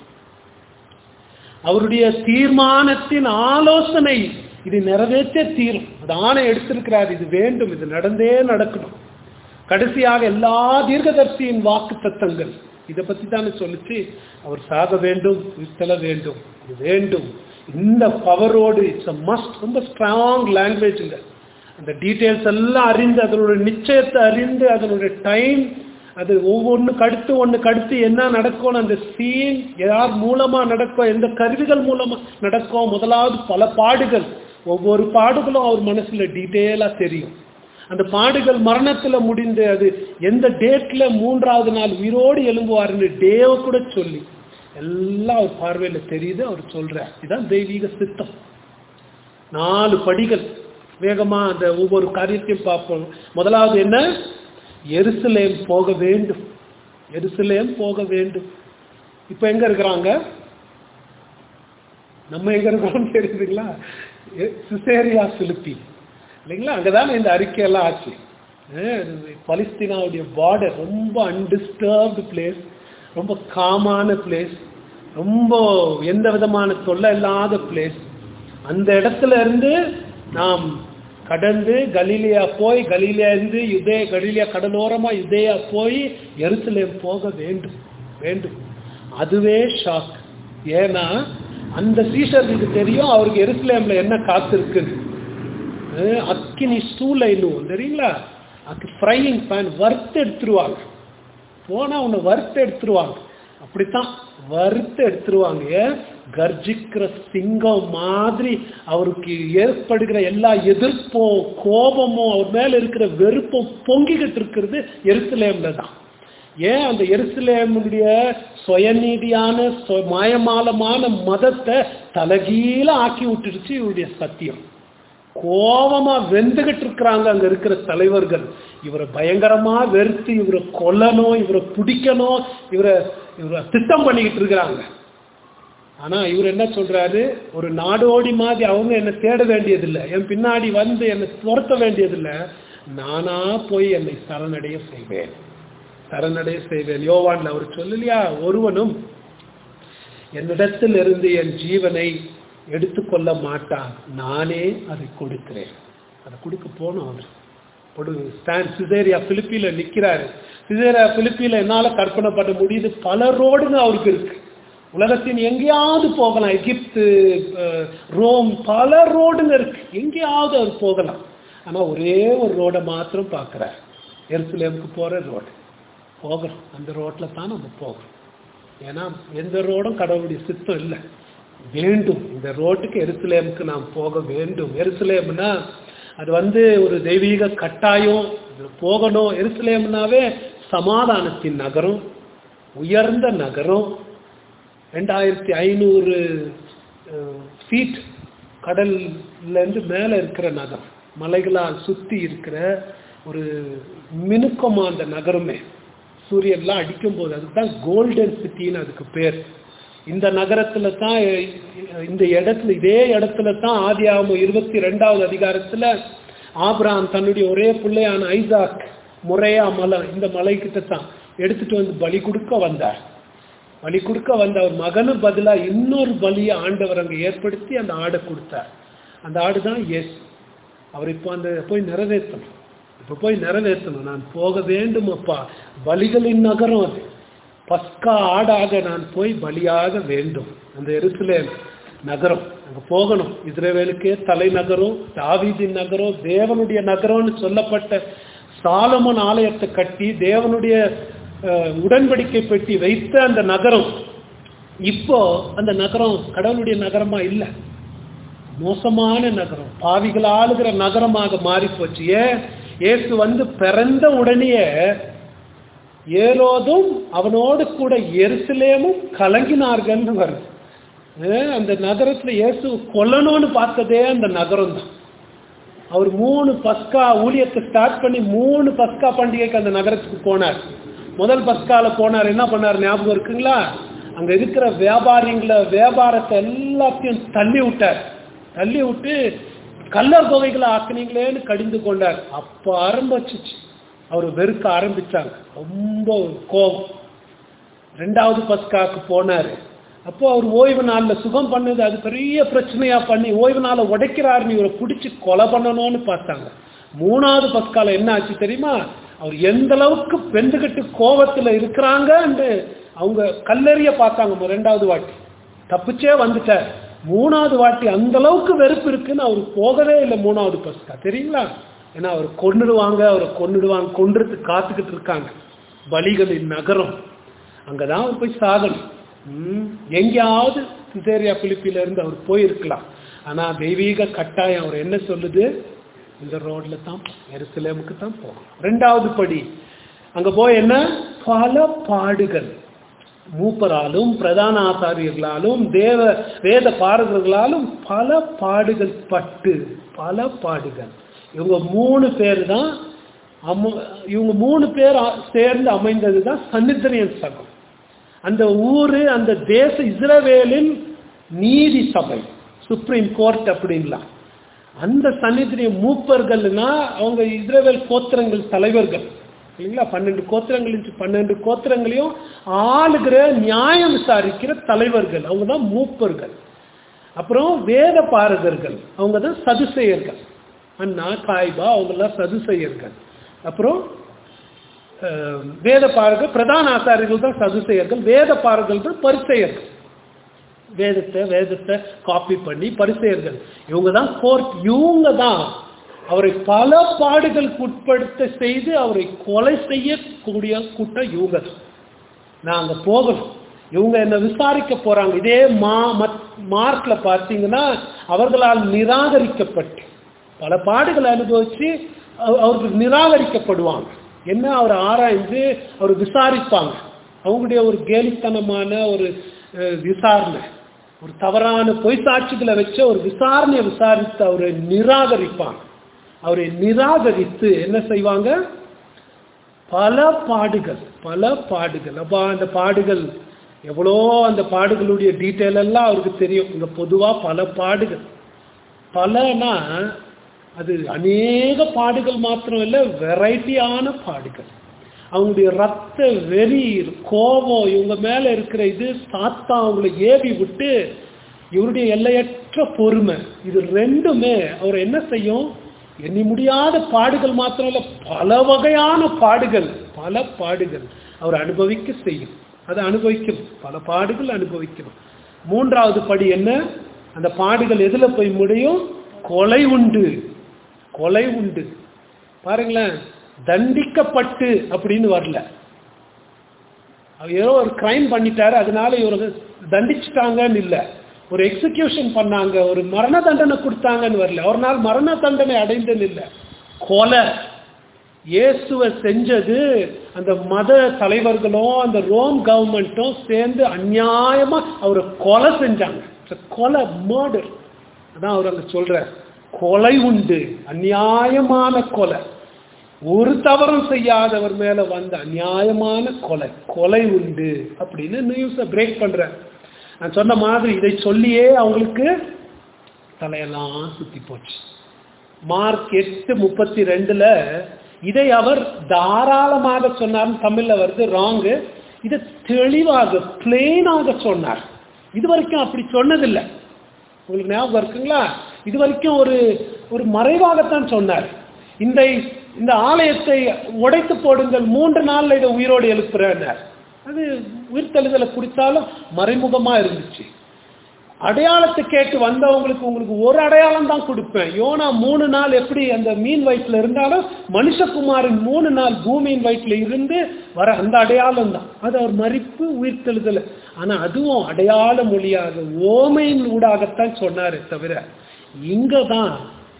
அவருடைய தீர்மானத்தின் ஆலோசனை இது நிறைவேற்றே தீரும் அது ஆணை எடுத்திருக்கிறார் இது வேண்டும் இது நடந்தே நடக்கணும் கடைசியாக எல்லா தீர்க்கதர்சியின் வாக்கு தத்தங்கள் இதை பத்தி தானே சொல்லிச்சு அவர் சாக வேண்டும் வித்தல வேண்டும் இது வேண்டும் இந்த பவரோடு இட்ஸ் அ மஸ்ட் ரொம்ப ஸ்ட்ராங் லாங்குவேஜ்ங்க அந்த டீட்டெயில்ஸ் எல்லாம் அறிந்து அதனுடைய நிச்சயத்தை அறிந்து அதனுடைய டைம் அது ஒவ்வொன்றுக்கு அடுத்து ஒன்றுக்கு அடுத்து என்ன நடக்கும் அந்த சீன் யார் மூலமா நடக்கும் எந்த கருவிகள் மூலமா நடக்கும் முதலாவது பல பாடுகள் ஒவ்வொரு பாடுகளும் அவர் மனசுல டீட்டெயிலா தெரியும் அந்த பாடுகள் மரணத்துல முடிந்து அது எந்த டேட்ல மூன்றாவது நாள் உயிரோடு எழும்புவாருன்னு டேவ கூட சொல்லி எல்லாம் அவர் பார்வையில தெரியுது அவர் சொல்றார் இதுதான் தெய்வீக சித்தம் நாலு படிகள் வேகமா அந்த ஒவ்வொரு காரியத்தையும் பார்ப்போம் முதலாவது என்ன எருசலேம் போக வேண்டும் எருசலேம் போக வேண்டும் இப்ப எங்க இருக்கிறாங்க நம்ம எங்க இருக்கிறோம் தெரியுதுங்களா சிசேரியா பிலிப்பி இல்லைங்களா அங்கதானே இந்த அறிக்கையெல்லாம் ஆச்சு பலிஸ்தீனாவுடைய பார்டர் ரொம்ப அன்டிஸ்டர்ப்டு பிளேஸ் ரொம்ப காமான பிளேஸ் ரொம்ப எந்த விதமான தொல்லை இல்லாத பிளேஸ் அந்த இடத்துல இருந்து நாம் கடந்து கலீலியா போய் கலீலியா இருந்து யுதே கலீலியா கடலோரமா யுதேயா போய் எருசலேம் போக வேண்டும் வேண்டும் அதுவே ஷாக் ஏன்னா அந்த சீஷருக்கு தெரியும் அவருக்கு எருசலேம்ல என்ன காத்திருக்குன்னு அக்கினி சூளைனும் தெரியுங்களா அக்கு ஃப்ரையிங் பேன் வறுத்து எடுத்துருவாங்க போனா உன்னை வறுத்து எடுத்துருவாங்க அப்படித்தான் வறுத்து எடுத்துருவாங்க கர்ஜிக்கிற சிங்கம் மாதிரி அவருக்கு ஏற்படுகிற எல்லா எதிர்ப்பும் கோபமும் அவர் மேல இருக்கிற வெறுப்பும் பொங்கிக்கிட்டு இருக்கிறது எருசலேம்ல தான் ஏன் அந்த எருசலேமுடைய சுயநீதியான மாயமாலமான மதத்தை தலகீழ ஆக்கி விட்டுடுச்சு இவருடைய சத்தியம் கோபமா வெந்துகிட்டு இருக்கிறாங்க அங்க இருக்கிற தலைவர்கள் இவரை பயங்கரமா வெறுத்து இவரை கொல்லணும் இவரை பிடிக்கணும் இவரை இவரை திட்டம் பண்ணிக்கிட்டு இருக்கிறாங்க ஆனா இவர் என்ன சொல்றாரு ஒரு நாடோடி மாதிரி அவங்க என்ன தேட வேண்டியதில்லை என் பின்னாடி வந்து என்னை துரத்த வேண்டியதில்லை நானா போய் என்னை சரணடைய செய்வேன் சரணடைய செய்வேன் யோவான்ல அவர் சொல்லலையா ஒருவனும் என்னிடத்தில் இருந்து என் ஜீவனை எடுத்துக்கொள்ள மாட்டான் நானே அதை கொடுக்கிறேன் அதை கொடுக்க போனோம் அவர் பொடு ஸ்டாண்ட் சிசேரியா பிலிப்பியில நிக்கிறாரு சிசேரியா பிலிப்பியில என்னால கற்பனை பண்ண முடியுது பல ரோடுங்க அவருக்கு இருக்கு உலகத்தின் எங்கேயாவது போகலாம் எகிப்து ரோம் பல ரோடுங்க இருக்கு எங்கேயாவது அவர் போகலாம் ஆனா ஒரே ஒரு ரோடை மாத்திரம் பார்க்குறார் எருசலேமுக்கு போற ரோடு போகிறோம் அந்த ரோட்ல தான் நம்ம போகிறோம் ஏன்னா எந்த ரோடும் கடவுளுடைய சித்தம் இல்லை வேண்டும் இந்த ரோட்டுக்கு எருசலேமுக்கு நாம் போக வேண்டும் எருசலேம்னா அது வந்து ஒரு தெய்வீக கட்டாயம் இது போகணும் எருசலேம்னாவே சமாதானத்தின் நகரம் உயர்ந்த நகரம் ரெண்டாயிரத்தி ஐநூறு ஃபீட் கடல்லேருந்து மேலே இருக்கிற நகரம் மலைகளால் சுற்றி இருக்கிற ஒரு மினுக்கமா அந்த நகரமே சூரியன்லாம் அடிக்கும்போது அதுக்கு தான் கோல்டன் சிட்டின்னு அதுக்கு பேர் இந்த நகரத்துல தான் இந்த இடத்துல இதே இடத்துல தான் ஆதியாகமம் இருபத்தி ரெண்டாவது அதிகாரத்துல ஆபிரகாம் தன்னுடைய ஒரே பிள்ளையான ஐசாக் முறையா மலை இந்த மலைக்கிட்ட தான் எடுத்துட்டு வந்து பலி கொடுக்க வந்தார் பலி கொடுக்க வந்த அவர் மகனு பதிலா இன்னொரு பலியை ஆண்டவர் அங்க ஏற்படுத்தி அந்த ஆடை கொடுத்தார் அந்த ஆடு தான் எஸ் அவர் இப்போ அந்த போய் நிறைவேற்றணும் இப்போ போய் நிறைவேற்றணும் நான் போக வேண்டும் அப்பா பலிகளின் நகரம் அது பஸ்கா ஆடாக நான் போய் பலியாக வேண்டும் அந்த எருசலேம் நகரம் அங்க போகணும் இஸ்ரேவேலுக்கே தலைநகரம் தாவீதின் நகரம் தேவனுடைய நகரம்னு சொல்லப்பட்ட சாலமன் ஆலயத்தை கட்டி தேவனுடைய அஹ், உடன்படிக்கை பெட்டி வைத்த அந்த நகரம் இப்போ அந்த நகரம் கடவுளுடைய நகரமா இல்லை மோசமான நகரம் பாவிகள் ஆளுகிற நகரமாக மாறி போச்சு ஏன் இயேசு வந்து பிறந்த உடனேயே ஏரோதும் அவனோடு கூட எருசலேமும் கலங்கினார்கள்னு வருது அஹ் அந்த நகரத்துல இயேசு கொல்லணும்னு பார்த்ததே அந்த நகரம் தான் அவர் மூணு பஸ்கா ஊழியத்தை ஸ்டார்ட் பண்ணி மூணு பஸ்கா பண்டிகைக்கு அந்த நகரத்துக்கு போனார் முதல் பஸ்கால போனார் என்ன பண்ணார் ஞாபகம் இருக்குங்களா அங்க இருக்கிற வியாபாரிங்களை வியாபாரத்தை எல்லாத்தையும் தள்ளி விட்டார் தள்ளி விட்டு கல்லர் தொகைகளை ஆக்குனீங்களேன்னு கடிந்து கொண்டார் அப்ப ஆரம்பிச்சிச்சு அவர் வெறுக்க ஆரம்பிச்சாங்க ரொம்ப கோபம் ரெண்டாவது பஸ்காக்கு போனாரு அப்போ அவர் ஓய்வு நாள்ல சுகம் பண்ணது அது பெரிய பிரச்சனையா பண்ணி ஓய்வு நாளை உடைக்கிறாருன்னு இவரை பிடிச்சி கொலை பண்ணணும்னு பார்த்தாங்க மூணாவது பஸ்கால என்ன ஆச்சு தெரியுமா அவர் எந்த அளவுக்கு பெண்டுகிட்டு கோபத்துல இருக்கிறாங்கன்னு அவங்க கல்லெறிய பார்த்தாங்க ரெண்டாவது வாட்டி தப்பிச்சே வந்துட்டார் மூணாவது வாட்டி அந்த அளவுக்கு வெறுப்பு இருக்குன்னு அவர் போகவே இல்லை மூணாவது பஸ்கா தெரியுங்களா ஏன்னா அவர் கொன்னுடுவாங்க அவரை கொன்னுடுவாங்க கொன்றுட்டு காத்துக்கிட்டு இருக்காங்க பலிகளின் நகரம் அங்கதான் அவர் போய் சாகணும் ம், எங்கேயாவது சிசேரியா பிலிப்பில இருந்து அவர் போயிருக்கலாம் ஆனா தெய்வீக கட்டாயம் அவர் என்ன சொல்லுது இந்த ரோட்ல தான் எருசலேமுக்கு தான் போகணும் ரெண்டாவது படி அங்க போய் என்ன பல பாடுகள் மூப்பராலும் பிரதான ஆசாரியர்களாலும் தேவ வேத பாரகர்களாலும் பல பாடுகள் பட்டு பல பாடுகள் இவங்க மூணு பேர் தான் அம இவங்க மூணு பேர் ஆ- சேர்ந்து அமைந்தது தான் சன்னித்திரியன் சகம் அந்த ஊரு அந்த தேச இஸ்ரவேலின் நீதி சபை சுப்ரீம் கோர்ட் அப்படின்லாம் அந்த சன்னிதிரிய மூப்பர்கள்னா அவங்க இஸ்ரவேல் கோத்திரங்கள் தலைவர்கள் இல்லைங்களா பன்னெண்டு கோத்திரங்கள் இருந்துச்சு பன்னெண்டு கோத்திரங்களையும் ஆளுகிற நியாயம் விசாரிக்கிற தலைவர்கள் அவங்க தான் மூப்பர்கள் அப்புறம் வேத பாரகர்கள் அவங்க தான் சதுசெயர்கள் அண்ணா காய்பா அவங்கெல்லாம் சதுசெயர்கள் அப்புறம் அஹ், வேத பாரகர் பிரதான ஆசாரியர்கள் தான் சதுசெயர்கள் வேத பாரகர்கள் தான் பரிசெயர்கள் வேதத்தை வேதத்தை காப்பி பண்ணி பரிசெயர்கள் இவங்க தான் கோர்ட் இவங்க தான் அவரை பல பாடுகளுக்கு உட்படுத்த செய்து அவரை கொலை செய்யக்கூடிய கூட்டம் இவங்க தான் நான் அங்க போகணும் இவங்க என்ன விசாரிக்க போறாங்க இதே மா மார்க்ல பார்த்தீங்கன்னா அவர்களால் நிராகரிக்கப்பட்டு பல பாடுகளை அனுபவிச்சு அவ- அவர்கள் நிராகரிக்கப்படுவாங்க என்ன அவர் ஆராய்ந்து அவர் விசாரிப்பாங்க அவங்களுடைய ஒரு கேலித்தனமான ஒரு அஹ், விசாரணை ஒரு தவறான பொய் சாட்சிகளை வச்ச ஒரு விசாரணையை விசாரித்து அவரை நிராகரிப்பாங்க அவரை நிராகரித்து என்ன செய்வாங்க பல பாடுகள் பல பாடுகள் அப்ப அந்த பாடுகள் எவ்வளோ அந்த பாடுகளுடைய டீட்டெயில் எல்லாம் அவருக்கு தெரியும் இங்க பொதுவா பல பாடுகள் பலனா அது அநேக பாடுகள் மாத்திரம் இல்லை வெரைட்டியான பாடுகள் அவங்களுடைய ரத்த வெறி கோபம் இவங்க மேல இருக்கிற இது சாத்தா அவங்களை ஏவி விட்டு இவருடைய எல்லையற்ற பொறுமை இது ரெண்டுமே அவர் என்ன செய்யும் எண்ணி முடியாத பாடுகள் மாத்திரம் இல்ல பல வகையான பாடுகள் பல பாடுகள் அவர் அனுபவிக்க செய்யும் அதை அனுபவிக்கணும் பல பாடுகள் அனுபவிக்கணும் மூன்றாவது படி என்ன அந்த பாடுகள் எதுல போய் முடியும் கொலை உண்டு கொலை உண்டு பாருங்களேன் தண்டிக்கப்பட்டு அப்படின்னு வரல அவர் ஏதோ ஒரு கிரைம் பண்ணிட்டாரு அதனால இவருக்கு தண்டிச்சிட்டாங்கன்னு இல்ல ஒரு எக்ஸிகியூஷன் பண்ணாங்க ஒரு மரண தண்டனை கொடுத்தாங்கன்னு வரல ஒரு நாள் மரண தண்டனை அடைந்தன்னு இல்ல கொலை இயேசுவை செஞ்சது அந்த மத தலைவர்களும் அந்த ரோம் கவர்மெண்ட்டும் சேர்ந்து அநியாயமா அவரை கொலை செஞ்சாங்க It's a கொலை மர்டர் அதான் அவர் அங்க சொல்றார் கொலை உண்டு அநியாயமான கொலை ஒரு தவறும் செய்யாதவர் மேல வந்த அநியாயமான கொலை கொலை உண்டு அப்படின்னு நியூஸை பிரேக் பண்றார் நான் சொன்ன மாதிரி இதை சொல்லியே அவங்களுக்கு தலையெல்லாம் சுத்தி போச்சு மார்க் எட்டு முப்பத்தி ரெண்டுல இதை அவர் தாராளமாக சொன்னார் தமிழ்ல வருது ராங்கு இதை தெளிவாக பிளெயினாக சொன்னார் இது வரைக்கும் அப்படி சொன்னதில்லை உங்களுக்கு ஞாபகம் இருக்குங்களா இது வரைக்கும் ஒரு ஒரு மறைவாகத்தான் சொன்னார் இந்த இந்த ஆலயத்தை உடைத்து போடுங்கள் மூன்று நாள்ல இதை உயிரோடு எழுப்புறேன் அது உயிர்த்தெழுதலை குறித்தாலும் மறைமுகமா இருந்துச்சு அடையாளத்தை கேட்டு வந்தவங்களுக்கு உங்களுக்கு ஒரு அடையாளம் தான் கொடுப்பேன் யோனா மூணு நாள் எப்படி அந்த மீன் வயிற்றுல இருந்தாலும் மனுஷகுமாரின் மூணு நாள் பூமியின் வயிற்றுல இருந்து வர அந்த அடையாளம் தான் அது அவர் மறிப்பு உயிர்த்தெழுதல் ஆனா அதுவும் அடையாள மொழியாக ஓமையின் ஊடாகத்தான் சொன்னாரே தவிர இங்க தான்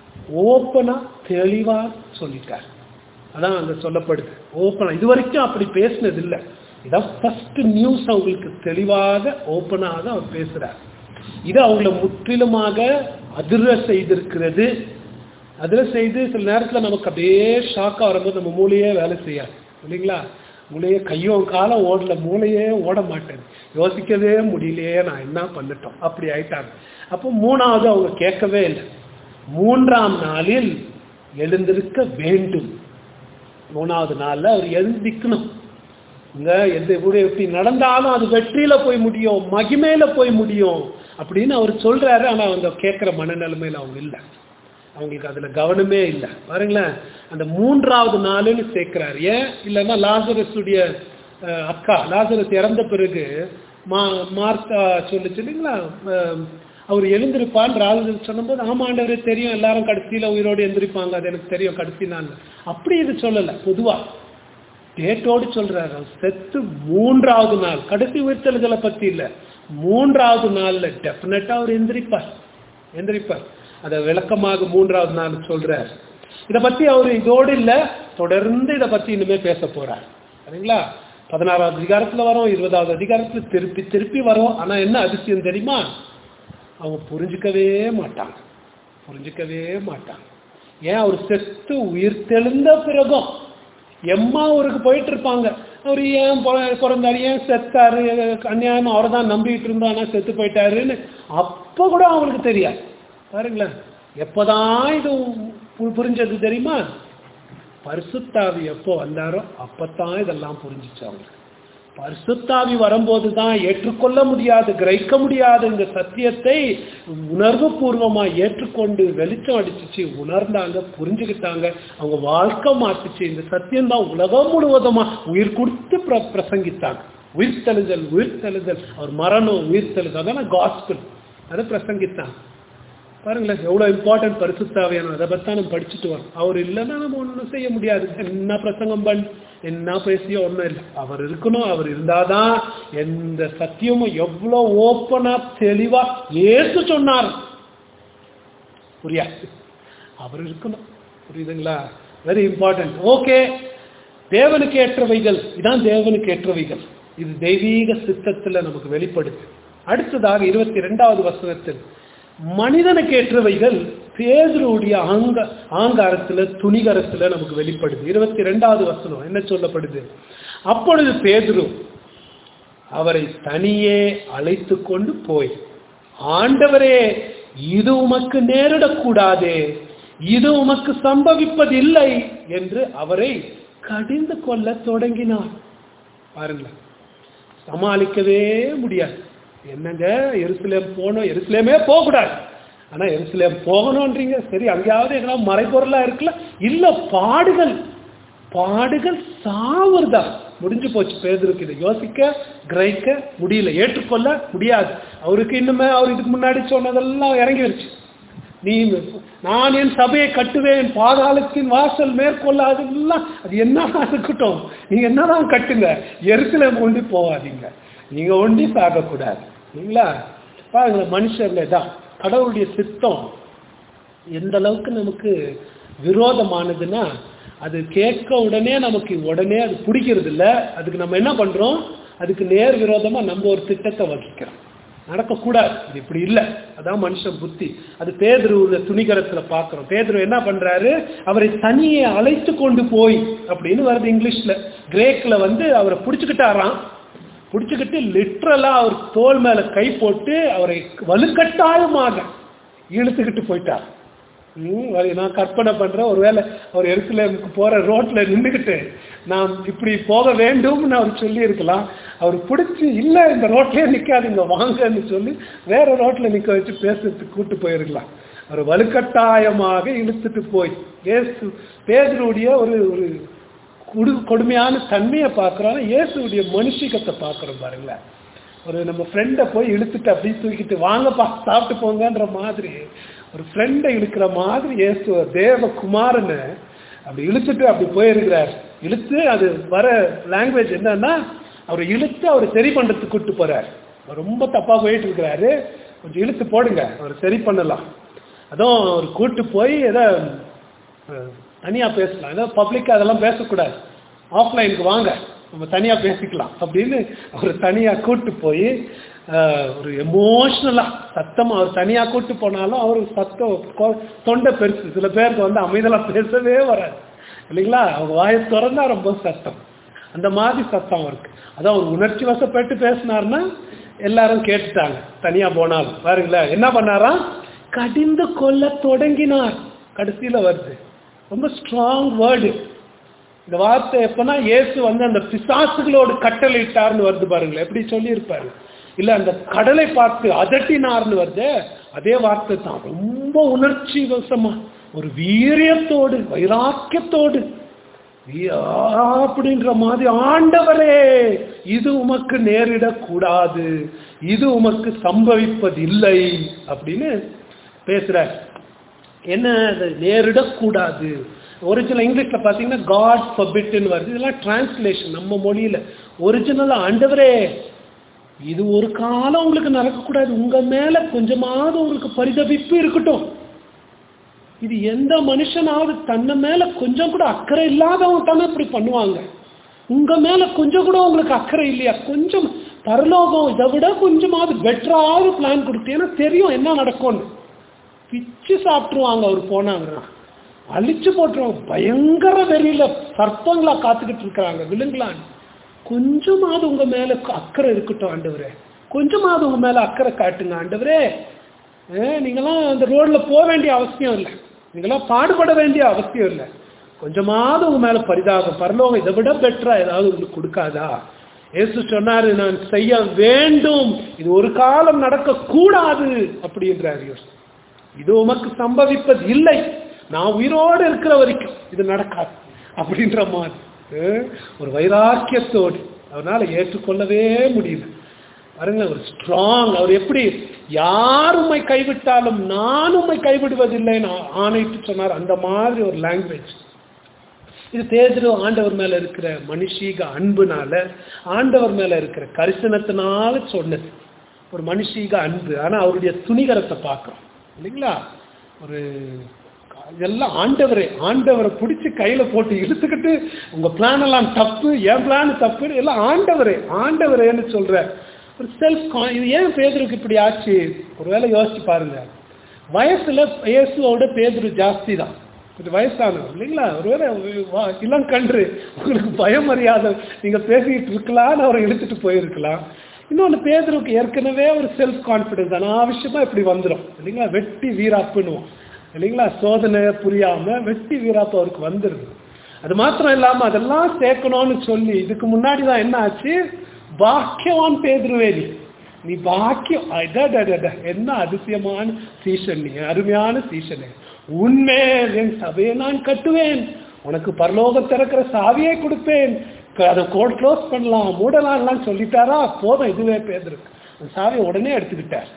ஓப்பனா தெளிவா சொல்லிட்டார் அதான் அங்க சொல்லப்படுது ஓப்பனா இது வரைக்கும் அப்படி பேசினது இல்லை இதான் ஃபர்ஸ்ட் நியூஸ் அவங்களுக்கு தெளிவாக ஓப்பனாக அவர் பேசுறார் இது அவங்கள முற்றிலுமாக அதிர செய்திருக்கிறது அதிர செய்து சில நேரத்தில் நமக்கு அப்படியே ஷாக்காக வரும்போது நம்ம மூளையே வேலை செய்யாது இல்லைங்களா மூளையே கையும் காலம் ஓடல மூளையே ஓட மாட்டேன் யோசிக்கவே முடியலையே நான் என்ன பண்ணட்டும் அப்படி ஆயிட்டாங்க அப்போ மூணாவது அவங்க கேட்கவே இல்லை மூன்றாம் நாளில் எழுந்திருக்க வேண்டும் மூணாவது நாளில் அவர் எழுந்திக்கணும் இங்க எந்த இப்படி எப்படி நடந்தாலும் அது வெற்றியில போய் முடியும் மகிமையில போய் முடியும் அப்படின்னு அவர் சொல்றாரு ஆனா அவங்க கேட்கிற மனநிலைமையில அவங்க இல்லை அவங்களுக்கு அதுல கவனமே இல்லை பாருங்களேன் அந்த மூன்றாவது நாளுன்னு சேர்க்கிறாரு ஏன் இல்லைன்னா லாசரஸுடைய அஹ், அக்கா லாசரஸ் இறந்த பிறகு மா மார்த்தா சொல்லுச்சு இல்லைங்களா அஹ், அவர் எழுந்திருப்பான்னு ராஜர் சொன்னபோது ஆமா ஆண்டவரே தெரியும் எல்லாரும் கடைசியில உயிரோடு எந்திரிப்பாங்க அது எனக்கு தெரியும் கடைசி நாள் அப்படி இது சொல்லல பொதுவா டேட்டோடு சொல்றாரு அவர் செத்து மூன்றாவது நாள் கடைசி உயிர்த்தெழுதலை பத்தி இல்ல மூன்றாவது நாள்ல டெஃபினட்டா அவர் எந்திரிப்பார் எந்திரிப்பார் அதை விளக்கமாக மூன்றாவது நாள் சொல்றார் இத பத்தி அவர் இதோடு இல்ல தொடர்ந்து இத பத்தி இனிமே பேச போறார் சரிங்களா பதினாறாவது அதிகாரத்துல வரும் இருபதாவது அதிகாரத்துல திருப்பி திருப்பி வரும் ஆனா என்ன அதிசயம் தெரியுமா அவங்க புரிஞ்சுக்கவே மாட்டாங்க புரிஞ்சுக்கவே மாட்டாங்க ஏன் அவர் செத்து உயிர் தெழுந்த பிறகும் எம்மா ஊருக்கு போயிட்டு இருப்பாங்க அவர் ஏன் பொ- பிறந்தாரு ஏன் செத்தாரு அநியாயமா அவரை தான் நம்பிட்டு இருந்தோம் ஆனா செத்து போயிட்டாருன்னு அப்ப கூட அவங்களுக்கு தெரியாது பாருங்களேன் எப்பதான் இது பு- புரிஞ்சது தெரியுமா பரிசுத்தாவி எப்போ வந்தாரோ அப்பத்தான் இதெல்லாம் புரிஞ்சுச்சு அவங்களுக்கு பரிசுத்தாவி வரும்போது தான் ஏற்றுக்கொள்ள முடியாது கிரகிக்க முடியாது இந்த சத்தியத்தை உணர்வு பூர்வமா ஏற்றுக்கொண்டு வெளிச்சம் அடிச்சுச்சு உணர்ந்தாங்க புரிஞ்சுக்கிட்டாங்க அவங்க வாழ்க்கை மாத்துச்சு இந்த சத்தியம் தான் உலகம் முழுவதுமா உயிர் கொடுத்து பிர பிரசங்கித்தாங்க உயிர்த்தெழுதல் உயிர்த்தெழுதல் அவர் மரணம் உயிர்த்தெழுதல் அதான காஸ்பிள் அதை பிரசங்கித்தாங்க பாருங்களேன் எவ்வளோ இம்பார்ட்டன்ட் பரிசுத்தாவியான அதை பற்றி நம்ம படிச்சுட்டு வரோம் அவர் இல்லைன்னா நம்ம ஒன்றும் செய்ய முடியாது என்ன பிரசங்கம் பண்ண என்ன பேசியோ ஒன்றும் இல்லை அவர் இருக்கணும் அவர் இருந்தாதான் எந்த சத்தியமும் எவ்வளோ ஓப்பனா தெளிவா ஏசு சொன்னார் புரியாது அவர் இருக்கணும் புரியுதுங்களா வெரி இம்பார்ட்டன்ட் ஓகே தேவனுக்கு ஏற்றவைகள் இதான் தேவனுக்கு ஏற்றவைகள் இது தெய்வீக சித்தத்துல நமக்கு வெளிப்படுது அடுத்ததாக இருபத்தி ரெண்டாவது வசனத்தில் மனிதனுக்கு ஏற்றவைகள் பேதுருடைய ஆங்க ஆங்காரத்துல துணிகரத்துல நமக்கு வெளிப்படுது இருபத்தி ரெண்டாவது வசனம் என்ன சொல்லப்படுது அப்பொழுது பேதுரு அவரை தனியே அழைத்து கொண்டு போய் ஆண்டவரே இது உமக்கு நேரிடக்கூடாதே இது உமக்கு சம்பவிப்பதில்லை என்று அவரை கடிந்து கொள்ள தொடங்கினார் பாருங்களேன் சமாளிக்கவே முடியாது என்னங்க எருசலேம் போகணும் எருசலேமே போகக்கூடாது ஆனா எருசலேம் போகணும்ன்றீங்க சரி அங்கேயாவது எங்கன்னா மறைபொருளா இருக்குல்ல இல்ல பாடுகள் பாடுகள் சாவுறதா முடிஞ்சு போச்சு பேதருக்கு இதை யோசிக்க கிரகிக்க முடியல ஏற்றுக்கொள்ள முடியாது அவருக்கு இன்னுமே அவர் இதுக்கு முன்னாடி சொன்னதெல்லாம் இறங்கிருச்சு நீ நான் என் சபையை கட்டுவேன் பாதாளத்தின் வாசல் மேற்கொள்ளாது எல்லாம் அது என்னதான் இருக்கட்டும் நீங்க என்னதான் கட்டுங்க எருசலேம் கொண்டு போகாதீங்க நீங்க ஒண்டி சாகக்கூடாது இல்லைங்களா பாருங்க மனுஷங்க தான் கடவுளுடைய சித்தம் எந்த அளவுக்கு நமக்கு விரோதமானதுன்னா அது கேட்க உடனே நமக்கு உடனே அது பிடிக்கிறது இல்ல அதுக்கு நம்ம என்ன பண்றோம் அதுக்கு நேர் விரோதமா நம்ம ஒரு திட்டத்தை வகிக்கிறோம் நடக்கக்கூடாது இது இப்படி இல்லை அதான் மனுஷன் புத்தி அது பேதுருவுல துணிகரத்துல பார்க்கிறோம் பேதுரு என்ன பண்றாரு அவரை தனியே அழைத்து கொண்டு போய் அப்படின்னு வருது இங்கிலீஷ்ல கிரேக்ல வந்து அவரை பிடிச்சுக்கிட்டாராம் பிடிச்சுக்கிட்டு லிட்ரலா அவர் தோல் மேல கை போட்டு அவரை வலுக்கட்டாயமாக இழுத்துக்கிட்டு போயிட்டார் ம், அது நான் கற்பனை பண்றேன் ஒருவேளை அவர் எருசலேமுக்கு போற ரோட்ல நின்றுக்கிட்டு நாம் இப்படி போக வேண்டும்னு அவர் சொல்லி இருக்கலாம் அவர் பிடிச்சி இல்ல இந்த ரோட்லயே நிக்காதீங்க வாங்கன்னு சொல்லி வேற ரோட்ல நிக்க வச்சு பேசுறதுக்கு கூட்டு போயிருக்கலாம் அவர் வலுக்கட்டாயமாக இழுத்துட்டு போய் இயேசு பேதருடைய ஒரு ஒரு கொடு கொடுமையான தன்மையை பார்க்குறோம் இயேசுடைய மனுஷிகத்தை பார்க்குறோம் பாருங்களேன் ஒரு நம்ம ஃப்ரெண்டை போய் இழுத்துட்டு அப்படியே தூக்கிட்டு வாங்கப்பா சாப்பிட்டு போங்கன்ற மாதிரி ஒரு ஃப்ரெண்டை இழுக்கிற மாதிரி இயேசு தேவ குமாரனை அப்படி இழுத்துட்டு அப்படி போயிருக்கிறார் இழுத்து அது வர லாங்குவேஜ் என்னன்னா அவர் இழுத்து அவர் சரி பண்றதுக்கு கூட்டு போறார் அவர் ரொம்ப தப்பா போயிட்டு இருக்கிறாரு கொஞ்சம் இழுத்து போடுங்க அவர் சரி பண்ணலாம் அதுவும் அவர் கூட்டு போய் ஏதோ அஹ், தனியா பேசலாம் ஏதோ பப்ளிக் அதெல்லாம் பேசக்கூடாது ஆஃப்லைனுக்கு வாங்க நம்ம தனியா பேசிக்கலாம் அப்படின்னு அவர் தனியா கூட்டு போய் அஹ், ஒரு எமோஷ்னலா சத்தமா அவர் தனியா கூட்டு போனாலும் அவர் சத்தம் கொ- தொண்டை பெருசு சில பேருக்கு வந்து அமைதலா பேசவே வராது இல்லைங்களா அவங்க வாயை திறந்தா ரொம்ப சத்தம் அந்த மாதிரி சத்தம் இருக்கு அதான் ஒரு உணர்ச்சி வசப்பட்டு பேசினார்னா எல்லாரும் கேட்டுட்டாங்க தனியா போனாலும் பாருங்களேன் என்ன பண்ணாராம் கடிந்து கொள்ள தொடங்கினார் கடைசியில வருது ரொம்ப ஸ்ட்ராங் வேர்டு இந்த வார்த்தை எப்பனா இயேசு வந்து அந்த பிசாசுகளோடு கட்டளையிட்டார்னு வருது பாருங்களேன் எப்படி சொல்லியிருப்பாரு இல்ல அந்த கடலை பார்த்து அதட்டினார்னு வருது அதே வார்த்தை தான் ரொம்ப உணர்ச்சி வசமா ஒரு வீரியத்தோடு வைராக்கியத்தோடு ஐயா, அப்படின்ற மாதிரி ஆண்டவரே இது உமக்கு நேரிடக்கூடாது இது உமக்கு சம்பவிப்பதில்லை அப்படின்னு பேசுறார் என்ன அது நேரிடக்கூடாது ஒரிஜினல் இங்கிலீஷ்ல பாத்தீங்கன்னா காட் ஃபபிட்னு வருது இதெல்லாம் டிரான்ஸ்லேஷன் நம்ம மொழியில ஒரிஜினல் ஆண்டவரே இது ஒரு காலம் உங்களுக்கு நடக்கக்கூடாது உங்க மேல கொஞ்சமாவது உங்களுக்கு பரிதபிப்பு இருக்கட்டும் இது எந்த மனுஷனாவது தன்னை மேல கொஞ்சம் கூட அக்கறை இல்லாதவங்க தானே இப்படி பண்ணுவாங்க உங்க மேல கொஞ்சம் கூட உங்களுக்கு அக்கறை இல்லையா கொஞ்சம் பரலோகம் இதை விட கொஞ்சமாவது பெட்டராவது பிளான் கொடுத்தீங்கன்னா தெரியும் என்ன நடக்கும்னு பிச்சு சாப்பிட்டுருவாங்க அவர் போனாங்கன்னா அழிச்சு போட்டுருவாங்க பயங்கர வெறியில சர்ப்பங்களா காத்துக்கிட்டு இருக்கிறாங்க விழுங்களான்னு கொஞ்சமாவது உங்க மேல அக்கறை இருக்கட்டும் ஆண்டவரே கொஞ்சமாவது உங்க மேல அக்கறை காட்டுங்க ஆண்டவரே ஏ, நீங்களாம் அந்த ரோட்ல போக வேண்டிய அவசியம் இல்லை நீங்களாம் பாடுபட வேண்டிய அவசியம் இல்லை கொஞ்சமாவது உங்க மேல பரிதாகம் பரலோகம் இதை விட பெட்டரா ஏதாவது உங்களுக்கு கொடுக்காதா இயேசு சொன்னாரு நான் செய்ய வேண்டும் இது ஒரு காலம் நடக்க கூடாது அப்படின்றார் இயேசு இது உமக்கு சம்பவிப்பது இல்லை நான் உயிரோடு இருக்கிற வரைக்கும் இது நடக்காது அப்படின்ற மாதிரி அஹ், ஒரு வைராக்கியத்தோடு அவனால ஏற்றுக்கொள்ளவே முடியல பாருங்க ஒரு ஸ்ட்ராங் அவர் எப்படி யார் உம்மை கைவிட்டாலும் நான் உம்மை கைவிடுவதில்லை ஆணைட்டு சொன்னார் அந்த மாதிரி ஒரு லாங்குவேஜ் இது பேதுரு ஆண்டவர் மேல இருக்கிற மனுஷீக அன்புனால ஆண்டவர் மேல இருக்கிற கரிசனத்தினால சொன்னது ஒரு மனுஷீக அன்பு ஆனா அவருடைய துணிகரத்தை பார்க்கிறோம் இல்லைங்களா ஒரு இதெல்லாம் ஆண்டவரே ஆண்டவரை பிடிச்சி கையில போட்டு இழுத்துக்கிட்டு உங்க பிளான் எல்லாம் தப்பு என் பிளான் தப்பு எல்லாம் ஆண்டவரே ஆண்டவரேன்னு சொல்ற ஒரு செல்ஃப் இது ஏன் பேதருக்கு இப்படி ஆச்சு ஒருவேளை யோசிச்சு பாருங்க வயசுல இயேசுவோட பேதுரு ஜாஸ்தி தான் கொஞ்சம் வயசானவர் இல்லைங்களா ஒருவேளை வா- இளங்கன்று உங்களுக்கு பயம் அறியாத நீங்க பேசிக்கிட்டு இருக்கலாம்னு அவரை இழுத்துட்டு போயிருக்கலாம் இன்னொன்று பேதருக்கு ஏற்கனவே ஒரு செல்ஃப் கான்ஃபிடன்ஸ் அனாவசியமா இப்படி வந்துடும் இல்லைங்களா வெட்டி வீராப்புன்னுவோம் இல்லைங்களா சோதனை புரியாம வெட்டி வீராப்பு அவருக்கு வந்துருது அது மாத்திரம் இல்லாம அதெல்லாம் சேர்க்கணும்னு சொல்லி இதுக்கு முன்னாடி தான் என்ன ஆச்சு பாக்கியவான் பேதுருவே நீ நீ பாக்கியம் அடடடட, என்ன அதிசயமான சீசன் நீ அருமையான சீசனே உண்மை என் சபையை நான் கட்டுவேன் உனக்கு பரலோகம் திறக்கிற சாவியை கொடுப்பேன் க- அதை கோட் க்ளோஸ் பண்ணலாம் மூடலாம்லாம் சொல்லிட்டாரா போதும் இதுவே பேதருக்கு அந்த சாவியை உடனே எடுத்துக்கிட்டார்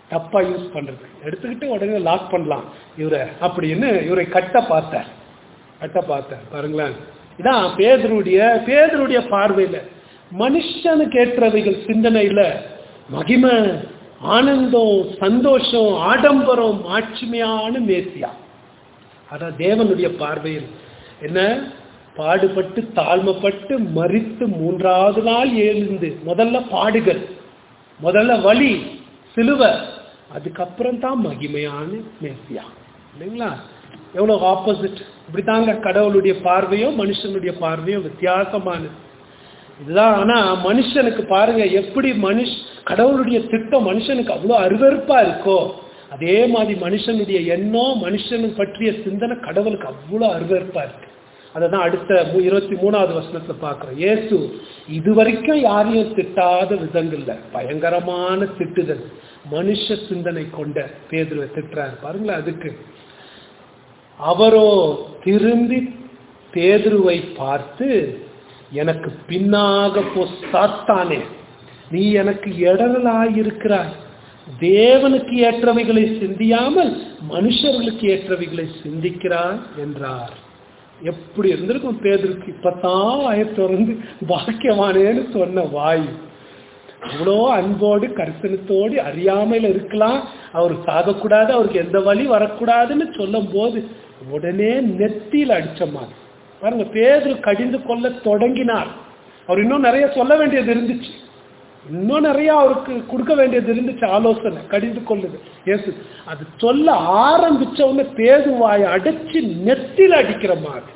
தப்பா யூஸ் பண்றது எடுத்துக்கிட்டு உடனே லாக் பண்ணலாம் இவரை அப்படின்னு இவரை கட்ட பார்த்தார் கட்ட பார்த்தார் பாருங்களேன் இதான் பேதருடைய பேதருடைய பார்வையில மனுஷனுக்கு ஏற்றவைகள் சிந்தனையில மகிமை ஆனந்தம் சந்தோஷம் ஆடம்பரம் மாட்சிமையான மேசியா அதான் தேவனுடைய பார்வையில் என்ன பாடுபட்டு தாழ்மைப்பட்டு மறித்து மூன்றாவது நாள் எழுந்து முதல்ல பாடுகள் முதல்ல வலி சிலுவை அதுக்கப்புறம் தான் மகிமையான மேசியா இல்லைங்களா எவ்வளோ ஆப்போசிட் இப்படிதாங்க கடவுளுடைய பார்வையும் மனுஷனுடைய பார்வையும் வித்தியாசமானது இதுதான் ஆனா மனுஷனுக்கு பாருங்க எப்படி மனுஷ் கடவுளுடைய திட்டம் மனுஷனுக்கு அவ்வளோ அருவருப்பா இருக்கோ அதே மாதிரி மனுஷனுடைய எண்ணம் மனுஷனை பற்றிய சிந்தனை கடவுளுக்கு அவ்வளோ அருவருப்பா இருக்கு அதை தான் அடுத்த மு- இருபத்தி மூணாவது வசனத்துல பார்க்கிறோம் இயேசு இது வரைக்கும் யாரையும் திட்டாத விதங்கள்ல பயங்கரமான திட்டுதல் மனுஷ சிந்தனை கொண்ட பேதுருவை திட்டுறாரு பாருங்களேன் அதுக்கு அவரோ திரும்பி பேதுருவை பார்த்து எனக்கு பின்னாக போ சாத்தானே நீ எனக்கு இடரலாயிருக்கிறாய் தேவனுக்கு ஏற்றவைகளை சிந்தியாமல் மனுஷர்களுக்கு ஏற்றவைகளை சிந்திக்கிறாய் என்றார் எப்படி இருந்திருக்கும் பேதருக்கு இப்பதான் வாயை திறந்து பாக்கியமானேன்னு சொன்ன வாய் அவ்வளோ அன்போடு கரிசனத்தோடு அறியாமையில் இருக்கலாம் அவர் சாகக்கூடாது அவருக்கு எந்த வழி வரக்கூடாதுன்னு சொல்லும் போது உடனே நெத்தியில் அடிச்ச மாதிரி பாருங்க பேதுரு கடிந்து கொள்ள தொடங்கினார் அவர் இன்னும் நிறைய சொல்ல வேண்டியது இருந்துச்சு இன்னும் நிறைய அவருக்கு கொடுக்க வேண்டியது இருந்துச்சு ஆலோசனை கடிந்து கொள்ளுது ஏசு அது சொல்ல ஆரம்பிச்ச உடனே பேது வாயை அடைச்சு நெத்தியில் அடிக்கிற மாதிரி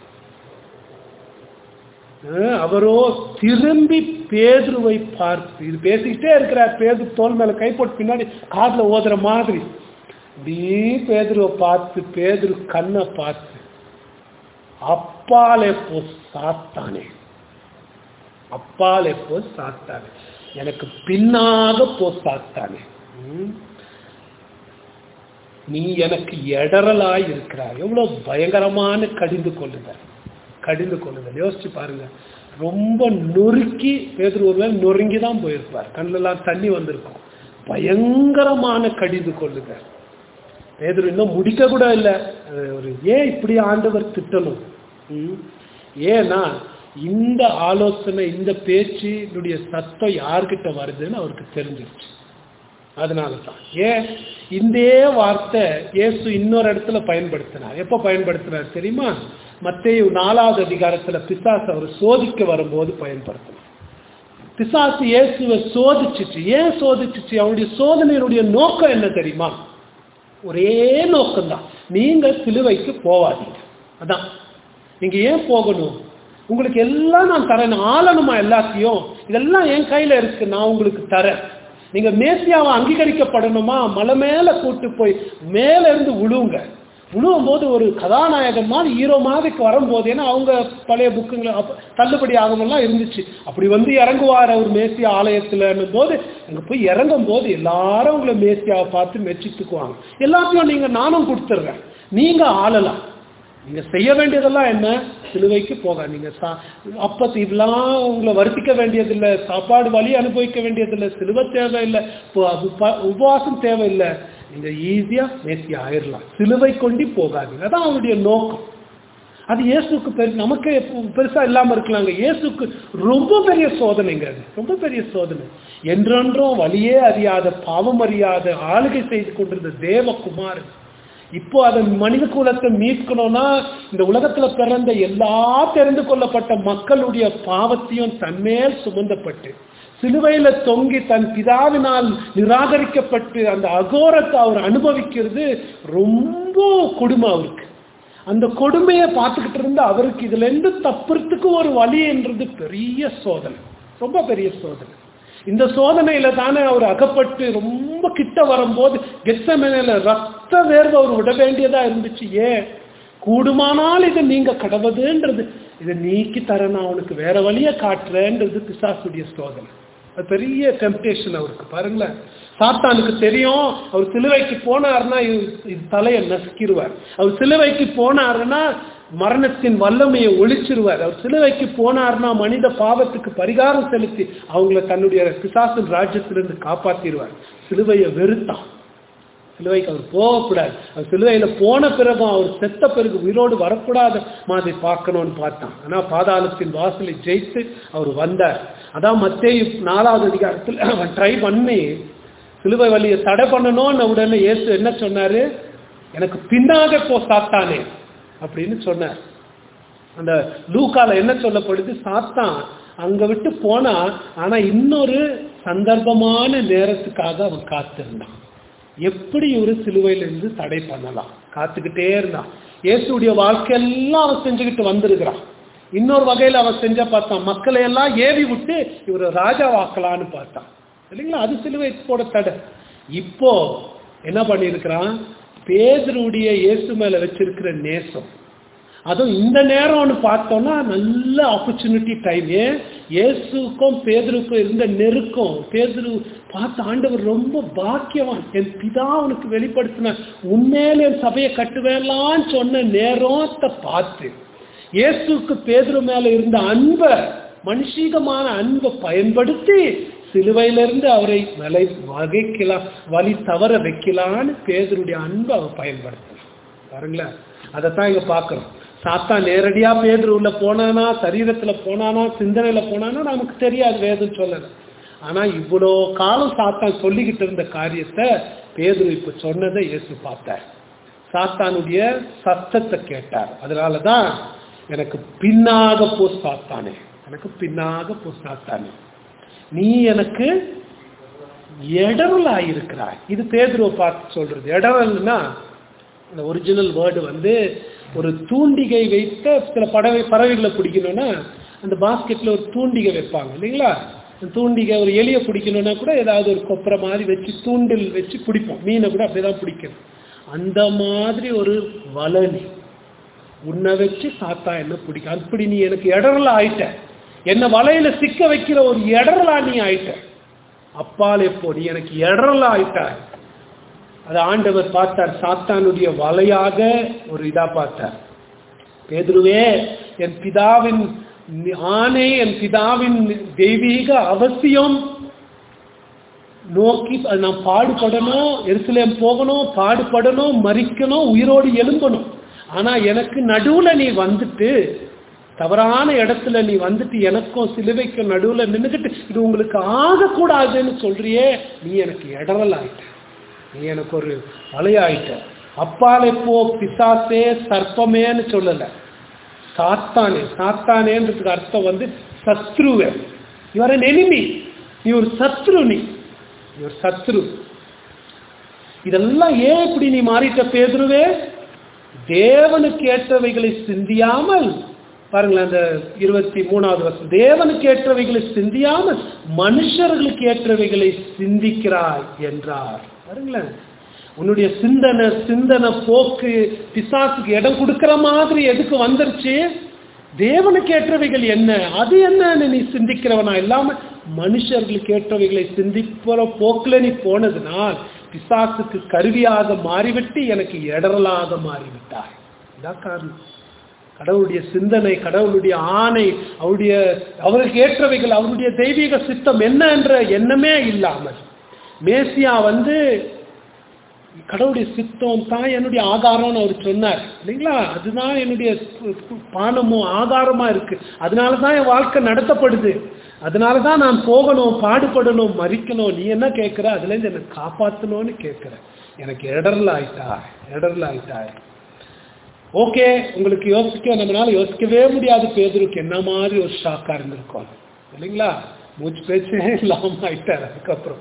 அஹ் அவரோ திரும்பி பேதுருவை பார்த்து இது பேசிக்கிட்டே இருக்கிறார் பேது தோல் மேல கை போட்டு பின்னாடி காதுல ஓதுற மாதிரி இப்படி பேதுருவை பார்த்து பேதுரு கண்ணை பார்த்து அப்பாலே போ சாத்தானே அப்பாலே போ சாத்தானே எனக்கு பின்னாக போ சாத்தானே ம். நீ எனக்கு எடரலாய் இருக்கிறாய் எவ்வளவு பயங்கரமான கடிந்து கொள்ளுதல் கடிந்து கொள்ளுதல் யோசிச்சு பாருங்க ரொம்ப நொறுக்கி பேதர் ஒருவேளை நொறுங்கி தான் போயிருப்பார் கண்ணெல்லாம் தண்ணி வந்திருக்கும் பயங்கரமான கடிந்து கொள்ளுதல் பேதர் இன்னும் முடிக்க கூட இல்லை அது ஒரு ஏன் இப்படி ஆண்டவர் திட்டணும் ம்? ஏன்னா இந்த ஆலோசனை இந்த பேச்சினுடைய சத்தம் யார்கிட்ட வருதுன்னு அவருக்கு தெரிஞ்சிருச்சு அதனால தான் ஏன் இதே வார்த்தை இயேசு இன்னொரு இடத்துல பயன்படுத்தினார் எப்போ பயன்படுத்தினார் தெரியுமா மத்தேயு நாலாவது அதிகாரத்துல பிசாசு அவர் சோதிக்க வரும்போது பயன்படுத்தினார் பிசாசு இயேசுவை சோதிச்சுச்சு ஏன் சோதிச்சுச்சு அவருடைய சோதனையினுடைய நோக்கம் என்ன தெரியுமா ஒரே நோக்கம்தான் நீங்க சிலுவைக்கு போவாதீங்க அதான் நீங்க ஏன் போகணும் உங்களுக்கு எல்லாம் நான் தரேன் ஆளணுமா எல்லாத்தையும் இதெல்லாம் என் கையில இருக்கு நான் உங்களுக்கு தரேன் நீங்க மேசியாவை அங்கீகரிக்கப்படணுமா மலை மேல கூட்டு போய் மேல இருந்து விழுவுங்க விழுவும் போது ஒரு கதாநாயகன் மாதிரி ஹீரோ மாதிரி வரும்போது ஏன்னா அவங்க பழைய புக்குங்களை அப்ப தள்ளுபடி ஆகமெல்லாம் இருந்துச்சு அப்படி வந்து இறங்குவார் அவர் மேசியா ஆலயத்துலன்னும் போது அங்க போய் இறங்கும் போது எல்லாரும் உங்களை மேசியாவை பார்த்து மெச்சித்துக்குவாங்க எல்லாத்தையும் நீங்க நானும் கொடுத்துட்றேன் நீங்க ஆளலாம் நீங்க செய்ய வேண்டியதெல்லாம் என்ன சிலுவைக்கு போக நீங்க சா அப்ப இதெல்லாம் உங்களை வருத்திக்க வேண்டியதில்லை சாப்பாடு வழி அனுபவிக்க வேண்டியதில்லை சிலுவை தேவையில்லை உப- உப- உபவாசம் தேவையில்லை நீங்க ஈஸியா மேசி ஆயிடலாம் சிலுவை கொண்டு போகாதீங்க அதான் அவருடைய நோக்கம் அது இயேசுக்கு பெரு நமக்கு பெருசா இல்லாம இருக்கலாங்க இயேசுக்கு ரொம்ப பெரிய சோதனைங்க அது ரொம்ப பெரிய சோதனை என்றென்றும் வழியே அறியாத பாவம் அறியாத ஆளுகை செய்து கொண்டிருந்த தேவகுமாரன் இப்போ அதன் மனித குலத்தை மீட்கணும்னா இந்த உலகத்துல பிறந்த எல்லா தெரிந்து கொள்ளப்பட்ட மக்களுடைய பாவத்தையும் தன்மேல் சுமந்தப்பட்டு சிலுவையில தொங்கி தன் பிதாவினால் நிராகரிக்கப்பட்டு அந்த அகோரத்தை அவர் அனுபவிக்கிறது ரொம்ப கொடுமை அவருக்கு அந்த கொடுமையை பார்த்துக்கிட்டு இருந்த அவருக்கு இதுல இருந்து தப்புறதுக்கு ஒரு வழின்றது பெரிய சோதனை ரொம்ப பெரிய சோதனை இந்த சோதனையில தானே அவர் அகப்பட்டு ரொம்ப கிட்ட வரும்போது கெத்தமேல ரத்த வேர்வை அவர் விட வேண்டியதா இருந்துச்சு ஏன் கூடுமானால் இது நீங்க கடவுதுன்றது இதை நீக்கி தர நான் அவனுக்கு வேற வழியை காட்டுறேன்றது பிசாசுடைய சோதனை அது பெரிய டெம்டேஷன் அவருக்கு பாருங்களேன் சாத்தானுக்கு தெரியும் அவர் சிலுவைக்கு போனாருன்னா இது- இது தலையை நசுக்கிடுவார் அவர் சிலுவைக்கு போனாருன்னா மரணத்தின் வல்லமையை ஒழிச்சிருவார் அவர் சிலுவைக்கு போனார்னா மனித பாவத்துக்கு பரிகாரம் செலுத்தி அவங்கள தன்னுடைய பிசாசின் ராஜ்யத்திலிருந்து காப்பாத்திடுவார் சிலுவையை வெறுத்தான் சிலுவைக்கு அவர் போகக்கூடாது அவர் சிலுவையில போன பிறகும் அவர் செத்த பிறகு உயிரோடு வரக்கூடாத மாதிரி பார்க்கணும்னு பார்த்தான் ஆனா பாதாளத்தின் வாசலை ஜெயித்து அவர் வந்தார் அதான் மத்தேயு நாலாவது அதிகாரத்தில் அவன் ட்ரை பண்ணி சிலுவை வழியை தடை பண்ணணும்னு உடனே இயேசு என்ன சொன்னாரு எனக்கு பின்னாக போ சாத்தானே அப்படின்னு சொன்னார் அந்த லூக்கால என்ன சொல்லப்படுது சாத்தான் அங்க விட்டு போனா ஆனா இன்னொரு சந்தர்ப்பமான நேரத்துக்காக அவன் காத்திருந்தான் எப்படி ஒரு சிலுவையில இருந்து தடை பண்ணலாம் காத்துக்கிட்டே இருந்தான் இயேசுடைய வாழ்க்கையெல்லாம் அவன் செஞ்சுக்கிட்டு வந்திருக்கிறான் இன்னொரு வகையில அவன் செஞ்ச பார்த்தான் மக்களை எல்லாம் ஏவி விட்டு இவரை ராஜாவாக்கலான்னு பார்த்தான் இல்லைங்களா அது சிலுவை போட தடை இப்போ என்ன பண்ணியிருக்கிறான் பேதருடைய இயேசு மேல வச்சிருக்கிற நேசம் அதுவும் இந்த நேரம்னு பார்த்தோம்னா நல்ல ஆப்பர்ச்சுனிட்டி டைம் ஏன் இயேசுக்கும் பேதருக்கும் இருந்த நெருக்கம் பேதுரு பார்த்த ஆண்டவர் ரொம்ப பாக்கியவான் என் பிதா அவனுக்கு வெளிப்படுத்தின உண்மையில என் சபையை கட்டுவேலான்னு சொன்ன நேரத்தை பார்த்து இயேசுக்கு பேதுரு மேல இருந்த அன்பை மனுஷீகமான அன்பை பயன்படுத்தி சிலுவையிலிருந்து அவரை வலை வகைக்கலாம் வழி தவற வைக்கலான்னு பேதருடைய அன்பை அவர் பயன்படுத்தலாம் பாருங்களேன் அதைத்தான் இங்க பார்க்கிறோம் சாத்தா நேரடியா பேதர் உள்ள போனானா சரீரத்துல போனானா சிந்தனையில போனானா நமக்கு தெரியாது வேதம் சொல்லல ஆனா இவ்வளோ காலம் சாத்தான் சொல்லிக்கிட்டு இருந்த காரியத்தை பேதுரு இப்ப சொன்னதை இயேசு பார்த்தார் சாத்தானுடைய சத்தத்தை கேட்டார் அதனாலதான் எனக்கு பின்னாக போ சாத்தானே எனக்கு பின்னாக போ சாத்தானே நீ எனக்கு இடரல் ஆயிருக்கிறாய் இது பேதுருவை பார்த்து சொல்றது இடரல்னா அந்த ஒரிஜினல் வேர்டு வந்து ஒரு தூண்டிகை வைத்த சில பறவை பறவைகளை பிடிக்கணும்னா அந்த பாஸ்கெட்ல ஒரு தூண்டிகை வைப்பாங்க இல்லைங்களா அந்த தூண்டிகை ஒரு எலியை பிடிக்கணும்னா கூட ஏதாவது ஒரு கொப்பரை மாதிரி வச்சு தூண்டில் வச்சு பிடிப்போம் மீனை கூட அப்படிதான் பிடிக்கணும் அந்த மாதிரி ஒரு வலனி உன்னை வச்சு சாத்தா என்ன பிடிக்கும் அப்படி நீ எனக்கு இடரல ஆயிட்ட என்ன வலையில சிக்க வைக்கிற ஒரு இடரலா நீ ஆயிட்ட அப்பால் எப்போ நீ எனக்கு இடரல ஆயிட்டாய் அது ஆண்டவர் பார்த்தார் சாத்தானுடைய வலையாக ஒரு இதா பார்த்தார் பேதுருவே என் பிதாவின் ஆணை என் பிதாவின் தெய்வீக அவசியம் நோக்கி அது நான் பாடுபடணும் எருசலேம் போகணும் பாடுபடணும் மறிக்கணும் உயிரோடு எழும்பணும் ஆனா எனக்கு நடுவுல நீ வந்துட்டு தவறான இடத்துல நீ வந்துட்டு எனக்கும் சிலுவைக்கும் நடுவுல நின்றுக்கிட்டு இது உங்களுக்கு ஆகக்கூடாதுன்னு சொல்றியே நீ எனக்கு இடரல் ஆயிட்ட நீ எனக்கு ஒரு வலையாயிட்ட அப்பாலே போ பிசாசே சர்ப்பமேன்னு சொல்லல சாத்தானே சாத்தானேன்றதுக்கு அர்த்தம் வந்து சத்ருவே இவர் எனிமி நீ ஒரு சத்ரு நீ நீ ஒரு சத்ரு இதெல்லாம் ஏன் இப்படி நீ மாறிட்ட பேதுருவே தேவனுக்கு ஏற்றவைகளை சிந்தியாமல் பாருங்களேன் அந்த இருபத்தி மூணாவது வருஷம் தேவனுக்கு ஏற்றவைகளை சிந்தியாமல் மனுஷர்களுக்கு ஏற்றவைகளை சிந்திக்கிறாய் என்றார் பாருங்களேன் உன்னுடைய சிந்தனை சிந்தனை போக்கு பிசாசுக்கு இடம் கொடுக்கிற மாதிரி எதுக்கு வந்துருச்சு தேவனுக்கு ஏற்றவைகள் என்ன அது என்னன்னு நீ சிந்திக்கிறவனா இல்லாம மனுஷர்களுக்கு ஏற்றவைகளை சிந்திப்புற போக்குல நீ போனதுனால் பிசாசுக்கு கருவியாக மாறிவிட்டு எனக்கு இடரலாக மாறிவிட்டாய் இதான் காரணம் கடவுளுடைய சிந்தனை கடவுளுடைய ஆணை அவருடைய அவருக்கு ஏற்றவைகள் அவருடைய தெய்வீக சித்தம் என்ன என்ற எண்ணமே இல்லாமல் மேசியா வந்து கடவுளுடைய சித்தம் தான் என்னுடைய ஆகாரம்னு அவர் சொன்னார் இல்லைங்களா அதுதான் என்னுடைய பானமும் ஆகாரமா இருக்கு அதனால தான் என் வாழ்க்கை நடத்தப்படுது அதனால தான் நான் போகணும் பாடுபடணும் மறிக்கணும் நீ என்ன கேட்குற அதுலேருந்து என்னை காப்பாற்றணும்னு கேட்குற எனக்கு இடர்ல ஆயிட்டா இடர்ல ஆயிட்டாய் ஓகே உங்களுக்கு யோசிக்க நம்மளால யோசிக்கவே முடியாது பேதருக்கு என்ன மாதிரி ஒரு ஷாக்கா இருந்திருக்கும் இல்லைங்களா மூச்சு பேச்சே இல்லாம ஆயிட்டார் அதுக்கப்புறம்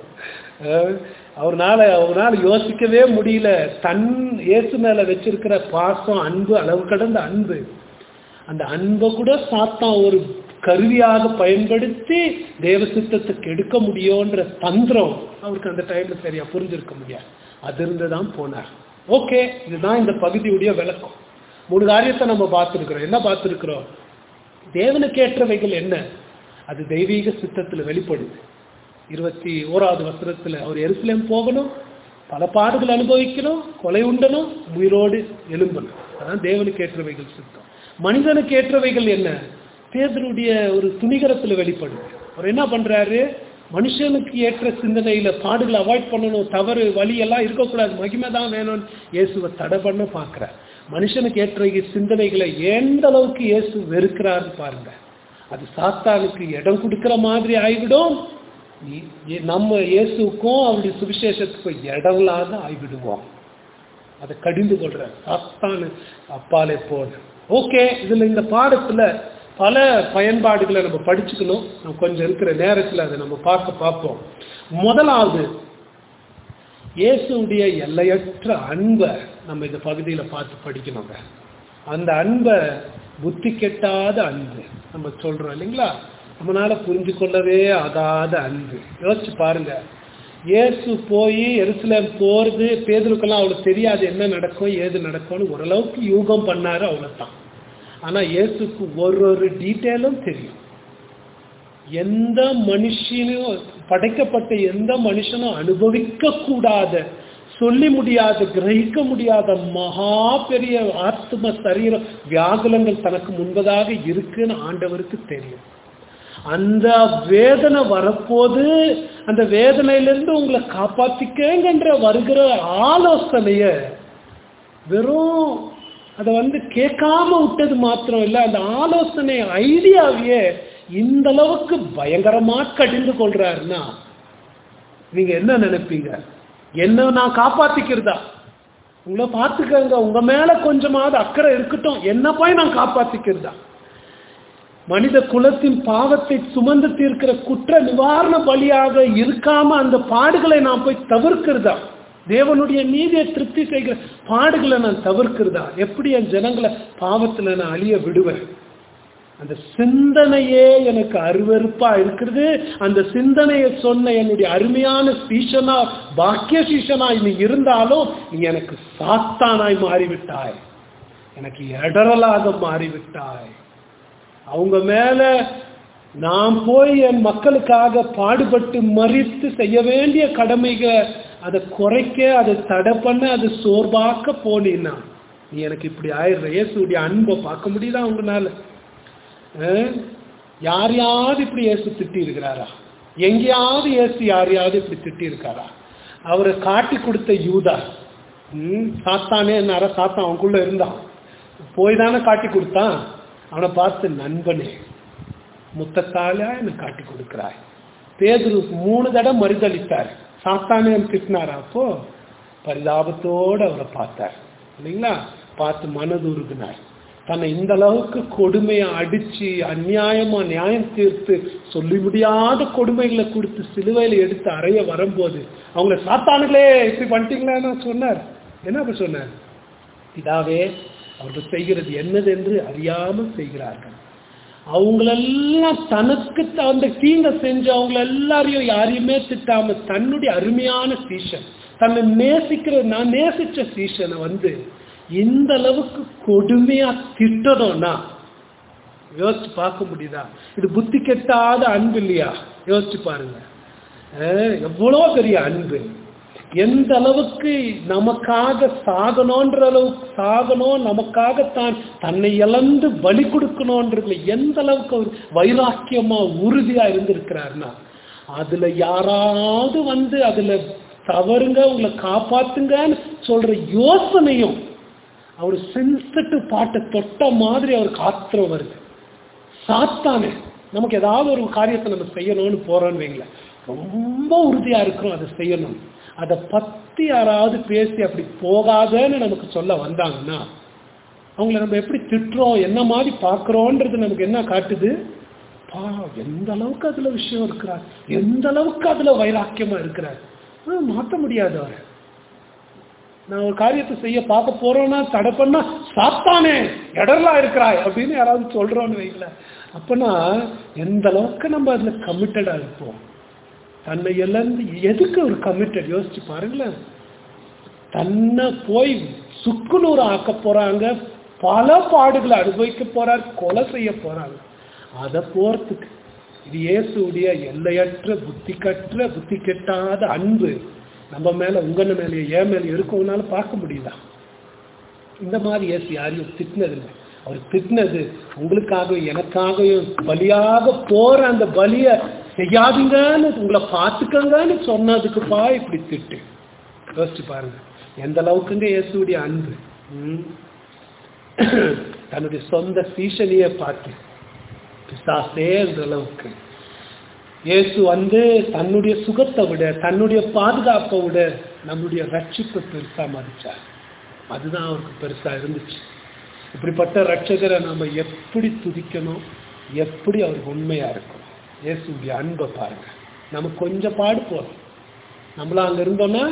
அவர்னால அவரால் யோசிக்கவே முடியல தன் இயேசு மேல வச்சிருக்கிற பாசம் அன்பு அளவு கடந்த அன்பு அந்த அன்பை கூட சாத்தான் ஒரு கருவியாக பயன்படுத்தி தேவ சித்தத்துக்கு எடுக்க முடியும்ன்ற தந்திரம் அவருக்கு அந்த டைம்ல சரியா புரிஞ்சிருக்க முடியாது அது இருந்துதான் போனார் ஓகே இதுதான் இந்த பகுதியுடைய விளக்கம் மூணு காரியத்தை நம்ம பார்த்துருக்கிறோம் என்ன பார்த்துருக்கிறோம் தேவனுக்கு ஏற்றவைகள் என்ன அது தெய்வீக சித்தத்தில் வெளிப்படுது இருபத்தி ஓராவது வசனத்தில் அவர் எருசலேம் போகணும் பல பாடுகள் அனுபவிக்கணும் கொலை உண்டணும் உயிரோடு எழும்பணும் அதான் தேவனுக்கு ஏற்றவைகள் சித்தம் மனிதனுக்கு ஏற்றவைகள் என்ன பேதருடைய ஒரு துணிகரத்தில் வெளிப்படுது அவர் என்ன பண்றாரு மனுஷனுக்கு ஏற்ற சிந்தனையில பாடுகளை அவாய்ட் பண்ணணும் தவறு வழி எல்லாம் இருக்கக்கூடாது மகிமை தான் வேணும்னு இயேசுவை தடை பண்ண பார்க்கிறார் மனுஷனுக்கு ஏற்ற சிந்தனைகளை எந்த அளவுக்கு இயேசு வெறுக்கிறாருன்னு பாருங்க அது சாத்தானுக்கு இடம் கொடுக்கிற மாதிரி ஆகிவிடும் இ- இ- நம்ம இயேசுக்கும் அவருடைய சுவிசேஷத்துக்கும் இடம் இல்லாத ஆகிவிடுவோம் அதை கடிந்து கொள்ற சாத்தானு அப்பாலே போன ஓகே இதுல இந்த பாடத்துல பல பயன்பாடுகளை நம்ம படிச்சுக்கணும் நம்ம கொஞ்சம் இருக்கிற நேரத்துல அதை நம்ம பார்க்க பார்ப்போம் முதலாவது இயேசுடைய எல்லையற்ற அன்பை நம்ம இந்த பகுதியில பார்த்து படிக்கணுங்க அந்த அன்பை புத்தி கெட்டாத அன்பு நம்ம சொல்றோம் இல்லைங்களா நம்மளால புரிஞ்சு கொள்ளவே ஆகாத அன்பு யோசிச்சு பாருங்க இயேசு போய் எருசலேம் போறது பேதலுக்கெல்லாம் அவளுக்கு தெரியாது என்ன நடக்கும் ஏது நடக்கும்னு ஓரளவுக்கு யூகம் பண்ணாரு அவ்வளவுதான் ஆனா இயேசுக்கு ஒரு ஒரு டீட்டெயிலும் தெரியும் எந்த மனுஷனும் படைக்கப்பட்ட எந்த மனுஷனும் அனுபவிக்க கூடாத சொல்லி முடியாத கிரகிக்க முடியாத மகா பெரிய ஆத்ம சரீர வியாகுலங்கள் தனக்கு முன்பதாக இருக்குன்னு ஆண்டவருக்கு தெரியும் அந்த வேதனை வரப்போது அந்த வேதனையிலிருந்து உங்களை காப்பாத்திக்கங்கன்ற வருகிற ஆலோசனைய வெறும் அதை வந்து கேட்காம விட்டது மாத்திரம் இல்லை அந்த ஆலோசனை ஐடியாவையே இந்த அளவுக்கு பயங்கரமா கடிந்து கொள்றாருன்னா நீங்க என்ன நினைப்பீங்க என்ன நான் காப்பாத்திக்கிறதா உங்களை பார்த்துக்கங்க உங்க மேல கொஞ்சமாவது அக்கறை இருக்கட்டும் என்ன போய் நான் காப்பாத்திக்கிறதா மனித குலத்தின் பாவத்தை சுமந்து தீர்க்கிற குற்ற நிவாரண பலியாக இருக்காம அந்த பாடுகளை நான் போய் தவிர்க்கிறதா தேவனுடைய நீதியை திருப்தி செய்கிற பாடுகளை நான் தவிர்க்கிறதா எப்படி என் ஜனங்களை பாவத்துல நான் அழிய விடுவேன் அந்த சிந்தனையே எனக்கு அருவருப்பா இருக்கிறது அந்த சிந்தனையை சொன்ன என்னுடைய அருமையான சீஷனா பாக்கிய சீஷனா நீ இருந்தாலும் நீ எனக்கு சாத்தானாய் மாறிவிட்டாய் எனக்கு இடரலாக மாறிவிட்டாய் அவங்க மேல நான் போய் என் மக்களுக்காக பாடுபட்டு மறித்து செய்ய வேண்டிய கடமைகளை அதை குறைக்க அதை தடை பண்ண அதை சோர்வாக்க போனீன்னா நீ எனக்கு இப்படி ஆயிடுற இயேசுடைய அன்பை பார்க்க முடியுதா உங்களால அஹ்? யாரையாவது இப்படி இயேசு திட்டி இருக்கிறாரா எங்கேயாவது இயேசு யாரையாவது இப்படி திட்டி இருக்காரா அவரை காட்டி கொடுத்த யூதா ம், சாத்தானே என்னார சாத்தான் அவனுக்குள்ள இருந்தான் போய் தானே காட்டி கொடுத்தான் அவனை பார்த்து நண்பனே முத்தத்தால என்னை காட்டி கொடுக்கிறாய் பேதுரு மூணு தடவை மறுதளித்தார் சாத்தானே திட்டினாரா அப்போ பரிதாபத்தோடு அவரை பார்த்தார் இல்லைங்களா பார்த்து மனதுருகினார் தன்னை இந்த அளவுக்கு கொடுமையை அடிச்சு அநியாயமா நியாயம் தீர்த்து சொல்லி முடியாத கொடுமைகளை கொடுத்து சிலுவையில எடுத்து அறைய வரும்போது அவங்கள சாத்தானுங்களே இப்படி பண்ணிட்டீங்களான்னு சொன்னார் என்ன அப்ப சொன்னார் இதாவே அவர்கள் செய்கிறது என்னதென்று அறியாமல் செய்கிறார்கள் அவங்களெல்லாம் தனக்கு அந்த தீங்க செஞ்சு அவங்கள எல்லாரையும் யாரையுமே திட்டாம தன்னுடைய அருமையான சீஷன் தன்னை நேசிக்கிற நான் நேசிச்ச சீஷனை வந்து இந்த அளவுக்கு கொடுமையா திட்டணும்னா யோசிச்சு பார்க்க முடியுதா இது புத்தி கெட்டாத அன்பு இல்லையா யோசிச்சு பாருங்க அஹ் எவ்வளோ பெரிய அன்பு எந்த அளவுக்கு நமக்காக சாகணுன்ற அளவுக்கு சாகணும் நமக்காகத்தான் தன்னை இழந்து பலி கொடுக்கணுன்றதுல எந்த அளவுக்கு அவர் வைராக்கியமா உறுதியா இருந்திருக்கிறாருன்னா அதுல யாராவது வந்து அதுல தவறுங்க உங்களை காப்பாத்துங்கன்னு சொல்ற யோசனையும் அவர் சென்சிட்டிவ் பாட்டை தொட்ட மாதிரி அவருக்கு ஆத்திரம் வருது சாத்தானே நமக்கு ஏதாவது ஒரு காரியத்தை நம்ம செய்யணும்னு போறோம்னு வைங்களேன் ரொம்ப உறுதியா இருக்கிறோம் அதை செய்யணும் அதை பத்தி யாராவது பேசி அப்படி போகாதன்னு நமக்கு சொல்ல வந்தாங்கன்னா அவங்கள நம்ம எப்படி திட்டுறோம் என்ன மாதிரி பார்க்குறோன்றது நமக்கு என்ன காட்டுது பா எந்த அளவுக்கு அதுல விஷயம் இருக்கிறார் எந்த அளவுக்கு அதுல வைராக்கியமா இருக்கிறார் ஆ, மாத்த முடியாது அவரை நான் ஒரு காரியத்தை செய்ய பார்க்க போறோம்னா தடை பண்ணா சாத்தானே இடர்லா இருக்கிறாய் அப்படின்னு யாராவது சொல்றோம்னு வைக்கல அப்பனா எந்த அளவுக்கு நம்ம அதுல கமிட்டடா இருப்போம் தன்னை இழந்து எதுக்கு ஒரு கமிட்டட் யோசிச்சு பாருங்களேன் தன்னை போய் சுக்குநூறு ஆக்க போறாங்க பல பாடுகளை அனுபவிக்க போறார் கொலை செய்ய போறாங்க அதை போறதுக்கு இது இயேசுடைய எல்லையற்ற புத்தி கற்ற புத்தி கெட்டாத அன்பு நம்ம மேல உங்க மேலேயே ஏன் மேல இருக்கவனால பார்க்க முடியுதா இந்த மாதிரி இயேசு யாரையும் திட்டினதில்லை அவர் திட்டினது உங்களுக்காகவும் எனக்காகவும் பலியாக போற அந்த பலிய செய்யாதீங்கன்னு உங்களை பார்த்துக்கங்கன்னு சொன்னதுக்குப்பா இப்படி திட்டு யோசிச்சு பாருங்க எந்த அளவுக்குங்க இயேசுடைய அன்பு ம். தன்னுடைய சொந்த சீஷனியை பார்த்து பிசாசே என்ற அளவுக்கு இயேசு வந்து தன்னுடைய சுகத்தை விட தன்னுடைய பாதுகாப்பை விட நம்முடைய ரட்சிப்பை பெருசா மதிச்சார் அதுதான் அவருக்கு பெருசா இருந்துச்சு இப்படிப்பட்ட ரட்சகரை நம்ம எப்படி துதிக்கணும் எப்படி அவருக்கு உண்மையா இருக்கணும் இயேசுடைய அன்பை பாருங்க நம்ம கொஞ்சம் பாடு போறோம் நம்மளும் அங்க இருந்தோம்னா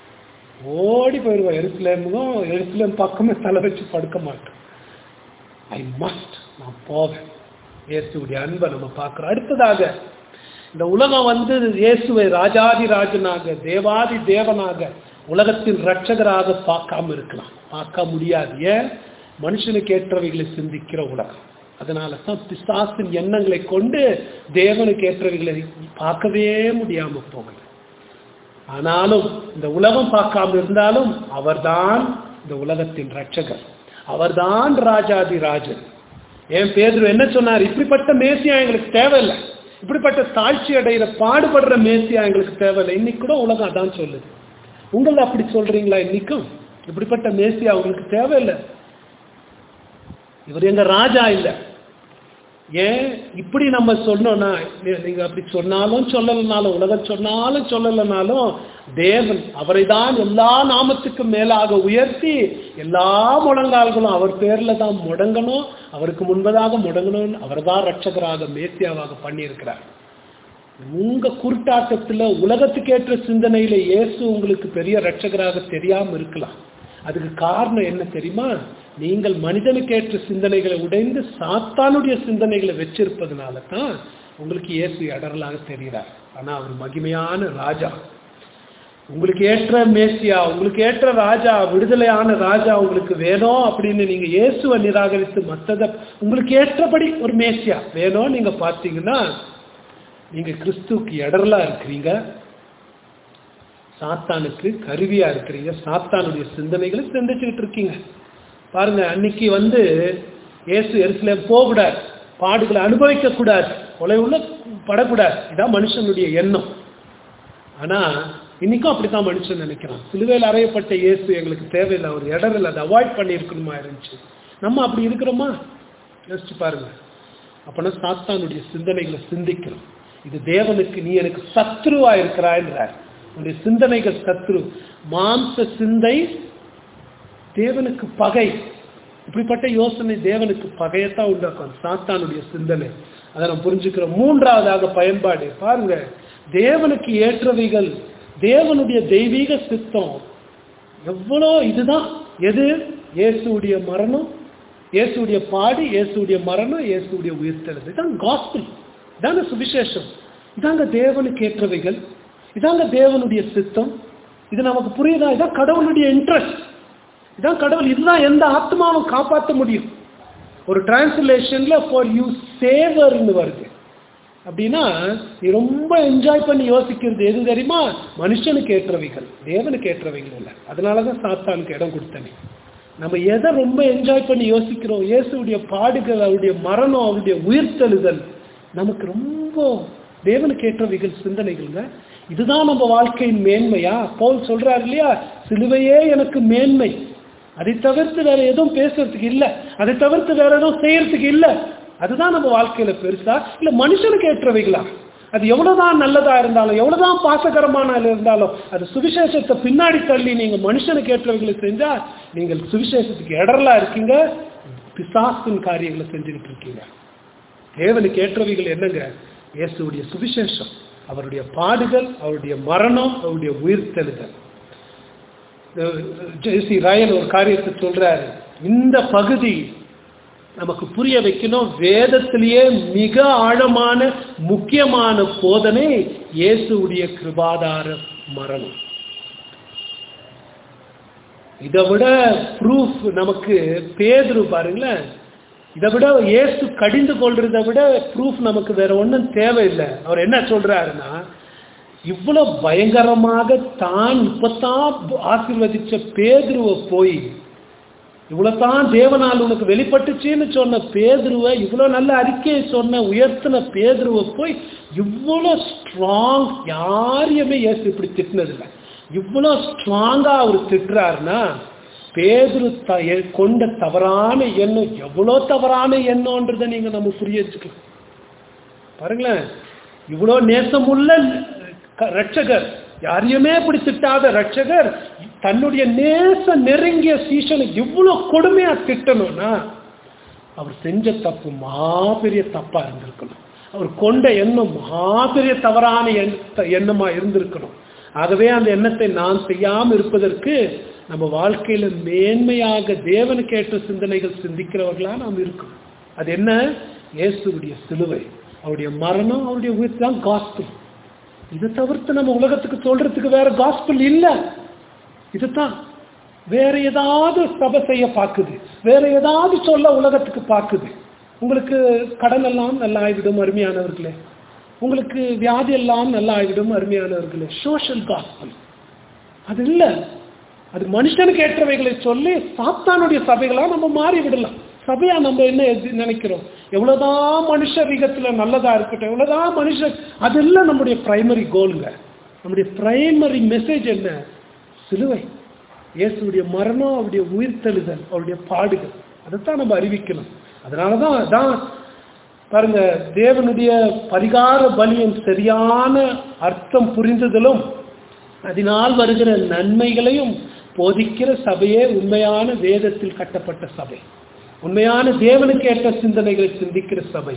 ஓடி போயிடுவோம் எருசலேமும் எருசலேம் பக்கமே தலை வச்சு படுக்க மாட்டோம் ஐ மஸ்ட் நான் போவேன் இயேசுடைய அன்பை நம்ம பார்க்கிறோம் அடுத்ததாக இந்த உலகம் வந்து இயேசுவை ராஜாதி ராஜனாக தேவாதி தேவனாக உலகத்தின் ரட்சகராக பார்க்காம இருக்கலாம் பார்க்க முடியாது ஏன் மனுஷனுக்கு ஏற்றவைகளை சிந்திக்கிற உலகம் அதனால தான் பிசாசின் எண்ணங்களை கொண்டு தேவனுக்கு ஏற்றவைகளை பார்க்கவே முடியாம போகல ஆனாலும் இந்த உலகம் பார்க்காம இருந்தாலும் அவர்தான் இந்த உலகத்தின் ரட்சகர் அவர்தான் ராஜாதி ராஜன் என் பேதர் என்ன சொன்னார் இப்படிப்பட்ட மேசியா எங்களுக்கு தேவையில்லை இப்படிப்பட்ட தாழ்ச்சி அடைகிற பாடுபடுற மேசியா எங்களுக்கு தேவையில்லை இன்னைக்கு கூட உலகம் அதான் சொல்லுது உங்களை அப்படி சொல்றீங்களா இன்னைக்கும் இப்படிப்பட்ட மேசியா உங்களுக்கு தேவையில்லை இவர் எங்க ராஜா இல்லை ஏன் இப்படி நம்ம சொன்னோம்னா நீ- நீங்க அப்படி சொன்னாலும் சொல்லலைனாலும் உலகம் சொன்னாலும் சொல்லலைனாலும் தேவன் அவரை தான் எல்லா நாமத்துக்கும் மேலாக உயர்த்தி எல்லா முழங்கால்களும் அவர் பேர்ல தான் முடங்கணும் அவருக்கு முன்பதாக முடங்கணும் அவர்தான் ரட்சகராக மேசியாவாக பண்ணியிருக்கிறார் உங்க குருட்டாட்டத்துல உலகத்துக்கு ஏற்ற சிந்தனையில இயேசு உங்களுக்கு பெரிய ரட்சகராக தெரியாம இருக்கலாம் அதுக்கு காரணம் என்ன தெரியுமா நீங்கள் மனிதனுக்கு ஏற்ற சிந்தனைகளை உடைந்து சாத்தானுடைய சிந்தனைகளை வச்சிருப்பதனால தான் உங்களுக்கு இயேசு இடரலாக தெரிகிறார் ஆனா அவர் மகிமையான ராஜா உங்களுக்கு ஏற்ற மேசியா உங்களுக்கு ஏற்ற ராஜா விடுதலையான ராஜா உங்களுக்கு வேணும் அப்படின்னு நீங்க இயேசுவை நிராகரித்து மற்றத உங்களுக்கு ஏற்றபடி ஒரு மேசியா வேணும் நீங்க பார்த்தீங்கன்னா நீங்க கிறிஸ்துவுக்கு இடரலா இருக்கிறீங்க சாத்தானுக்கு கருவியா இருக்கிறீங்க சாத்தானுடைய சிந்தனைகளை சிந்திச்சுக்கிட்டு இருக்கீங்க பாருங்க அன்னைக்கு வந்து இயேசு எருசலேம் போகக்கூடாது பாடுகளை அனுபவிக்க கூடாது கொலை உள்ள படக்கூடாது இதான் மனுஷனுடைய எண்ணம் ஆனா இன்னைக்கும் அப்படித்தான் மனுஷன் நினைக்கிறான் சிலுவையில் அறையப்பட்ட இயேசு எங்களுக்கு தேவையில்லை ஒரு இடரில் அதை அவாய்ட் பண்ணியிருக்கணுமா இருந்துச்சு நம்ம அப்படி இருக்கிறோமா யோசிச்சு பாருங்க அப்பனா சாத்தானுடைய சிந்தனைகளை சிந்திக்கிறோம் இது தேவனுக்கு நீ எனக்கு சத்ருவா இருக்கிறாய்ன்றார் உன்னுடைய சிந்தனைகள் சத்ரு மாம்ச சிந்தை தேவனுக்கு பகை இப்படிப்பட்ட யோசனை தேவனுக்கு பகையத்தான் உண்டாக்கும் சாத்தானுடைய சிந்தனை அதை நம்ம புரிஞ்சுக்கிறோம் மூன்றாவதாக பயன்பாடு பாருங்க தேவனுக்கு ஏற்றவைகள் தேவனுடைய தெய்வீக சித்தம் எவ்வளோ இதுதான் எது இயேசுடைய மரணம் இயேசுடைய பாடு இயேசுடைய மரணம் இயேசுடைய உயிர்த்தெழுது இதான் காஸ்பிள் இதாங்க சுவிசேஷம் இதாங்க தேவனுக்கு ஏற்றவைகள் இதாங்க தேவனுடைய சித்தம் இது நமக்கு புரியுதா இதான் கடவுளுடைய இன்ட்ரெஸ்ட் இதான் கடவுள் இதுதான் எந்த ஆத்மாவும் காப்பாற்ற முடியும் ஒரு டிரான்ஸ்லேஷன்ல ஃபார் யூ சேவர்னு வருது அப்படின்னா நீ ரொம்ப என்ஜாய் பண்ணி யோசிக்கிறது எது தெரியுமா மனுஷனுக்கு ஏற்றவைகள் தேவனுக்கு ஏற்றவைகள் இல்லை அதனால தான் சாத்தானுக்கு இடம் கொடுத்தனே நம்ம எதை ரொம்ப என்ஜாய் பண்ணி யோசிக்கிறோம் இயேசுடைய பாடுகள் அவருடைய மரணம் அவருடைய உயிர்த்தெழுதல் நமக்கு ரொம்ப தேவனுக்கு ஏற்றவைகள் சிந்தனைகள்ங்க இதுதான் நம்ம வாழ்க்கையின் மேன்மையா பவுல் சொல்றாரு இல்லையா சிலுவையே எனக்கு மேன்மை அதை தவிர்த்து வேற எதுவும் பேசுறதுக்கு இல்ல அதை தவிர்த்து வேற எதுவும் செய்யறதுக்கு இல்ல அதுதான் நம்ம வாழ்க்கையில பெருசா இல்ல மனுஷனுக்கு ஏற்றவைகளா அது எவ்வளவுதான் நல்லதா இருந்தாலும் எவ்வளவுதான் பாசகரமான இருந்தாலும் அது சுவிசேஷத்தை பின்னாடி தள்ளி நீங்க மனுஷனுக்கு ஏற்றவைகளை செஞ்சா நீங்கள் சுவிசேஷத்துக்கு இடரலா இருக்கீங்க பிசாசின் காரியங்களை செஞ்சுக்கிட்டு இருக்கீங்க தேவனுக்கு ஏற்றவைகள் என்னங்க இயேசுடைய சுவிசேஷம் அவருடைய பாடுகள் அவருடைய மரணம் அவருடைய உயிர்த்தெழுதல் ஜெயசி ராயன் ஒரு காரியத்தை சொல்றாரு இந்த பகுதி நமக்கு புரிய வைக்கணும் வேதத்திலேயே மிக ஆழமான முக்கியமான போதனை இயேசுடைய கிருபாதார மரணம் இதை விட ப்ரூஃப் நமக்கு பேதுரு பாருங்களேன் இதை விட இயேசு கடிந்து கொள்றதை விட ப்ரூஃப் நமக்கு வேற ஒன்றும் தேவையில்லை அவர் என்ன சொல்றாருன்னா இவ்வளவு பயங்கரமாக தான் இப்பதான் ஆசீர்வதிச்ச பேதுருவை போய் இவ்வளவுதான் தேவனால் உனக்கு வெளிப்பட்டுச்சுன்னு சொன்ன பேதுருவை இவ்வளவு நல்ல அறிக்கையை சொன்ன உயர்த்தின பேதுருவை போய் இவ்வளோ ஸ்ட்ராங் யாரையுமே ஏசு இப்படி திட்டினதில்லை இவ்வளோ ஸ்ட்ராங்கா அவர் திட்டுறாருன்னா பேதுரு த எ- கொண்ட தவறான எண்ணம் எவ்வளோ தவறான எண்ணம்ன்றதை நீங்க நம்ம புரிய வச்சுக்கலாம் பாருங்களேன் இவ்வளோ நேசமுள்ள க- ரட்சகர் யாரையுமே இப்படி திட்டாத ரட்சகர் தன்னுடைய நேச நெருங்கிய சீசனை இவ்வளோ கொடுமையா திட்டணும்னா அவர் செஞ்ச தப்பு மாபெரிய தப்பா இருந்திருக்கணும் அவர் கொண்ட எண்ணம் மாபெரிய தவறான எண்ண- எண்ணமா இருந்திருக்கணும் ஆகவே அந்த எண்ணத்தை நான் செய்யாம இருப்பதற்கு நம்ம வாழ்க்கையில மேன்மையாக தேவனுக்கு ஏற்ற சிந்தனைகள் சிந்திக்கிறவர்களா நாம் இருக்கணும் அது என்ன இயேசுவுடைய சிலுவை அவருடைய மரணம் அவருடைய உயிர் தான் காஸ்பிள் இதை தவிர்த்து நம்ம உலகத்துக்கு சொல்றதுக்கு வேற காஸ்பிள் இல்லை இதுதான் வேற ஏதாவது சபை செய்ய பார்க்குது வேற ஏதாவது சொல்ல உலகத்துக்கு பார்க்குது உங்களுக்கு கடன் எல்லாம் நல்லா ஆகிவிடும் அருமையானவர்களே உங்களுக்கு வியாதி எல்லாம் நல்லா ஆகிவிடும் அருமையானவர்களே சோஷியல் காஸ்பல் அது இல்லை அது மனுஷனுக்கு ஏற்றவைகளை சொல்லி சாத்தானுடைய சபைகளா நம்ம மாறி விடலாம் சபையா நம்ம என்ன எது நினைக்கிறோம் எவ்வளவுதான் மனுஷ விகத்துல நல்லதா இருக்கட்டும் எவ்வளவுதான் மனுஷன் அதெல்லாம் நம்முடைய பிரைமரி கோலுங்க நம்முடைய பிரைமரி மெசேஜ் என்ன சிலுவை இயேசுடைய மரணம் அவருடைய உயிர்த்தெழுதல் அவருடைய பாடுகள் அதைத்தான் நம்ம அறிவிக்கணும் அதனாலதான் அதான் பாருங்க தேவனுடைய பரிகார பலியின் சரியான அர்த்தம் புரிந்துதலும் அதனால் வருகிற நன்மைகளையும் போதிக்கிற சபையே உண்மையான வேதத்தில் கட்டப்பட்ட சபை உண்மையான தேவனுக்கு ஏற்ற சிந்தனைகளை சிந்திக்கிற சபை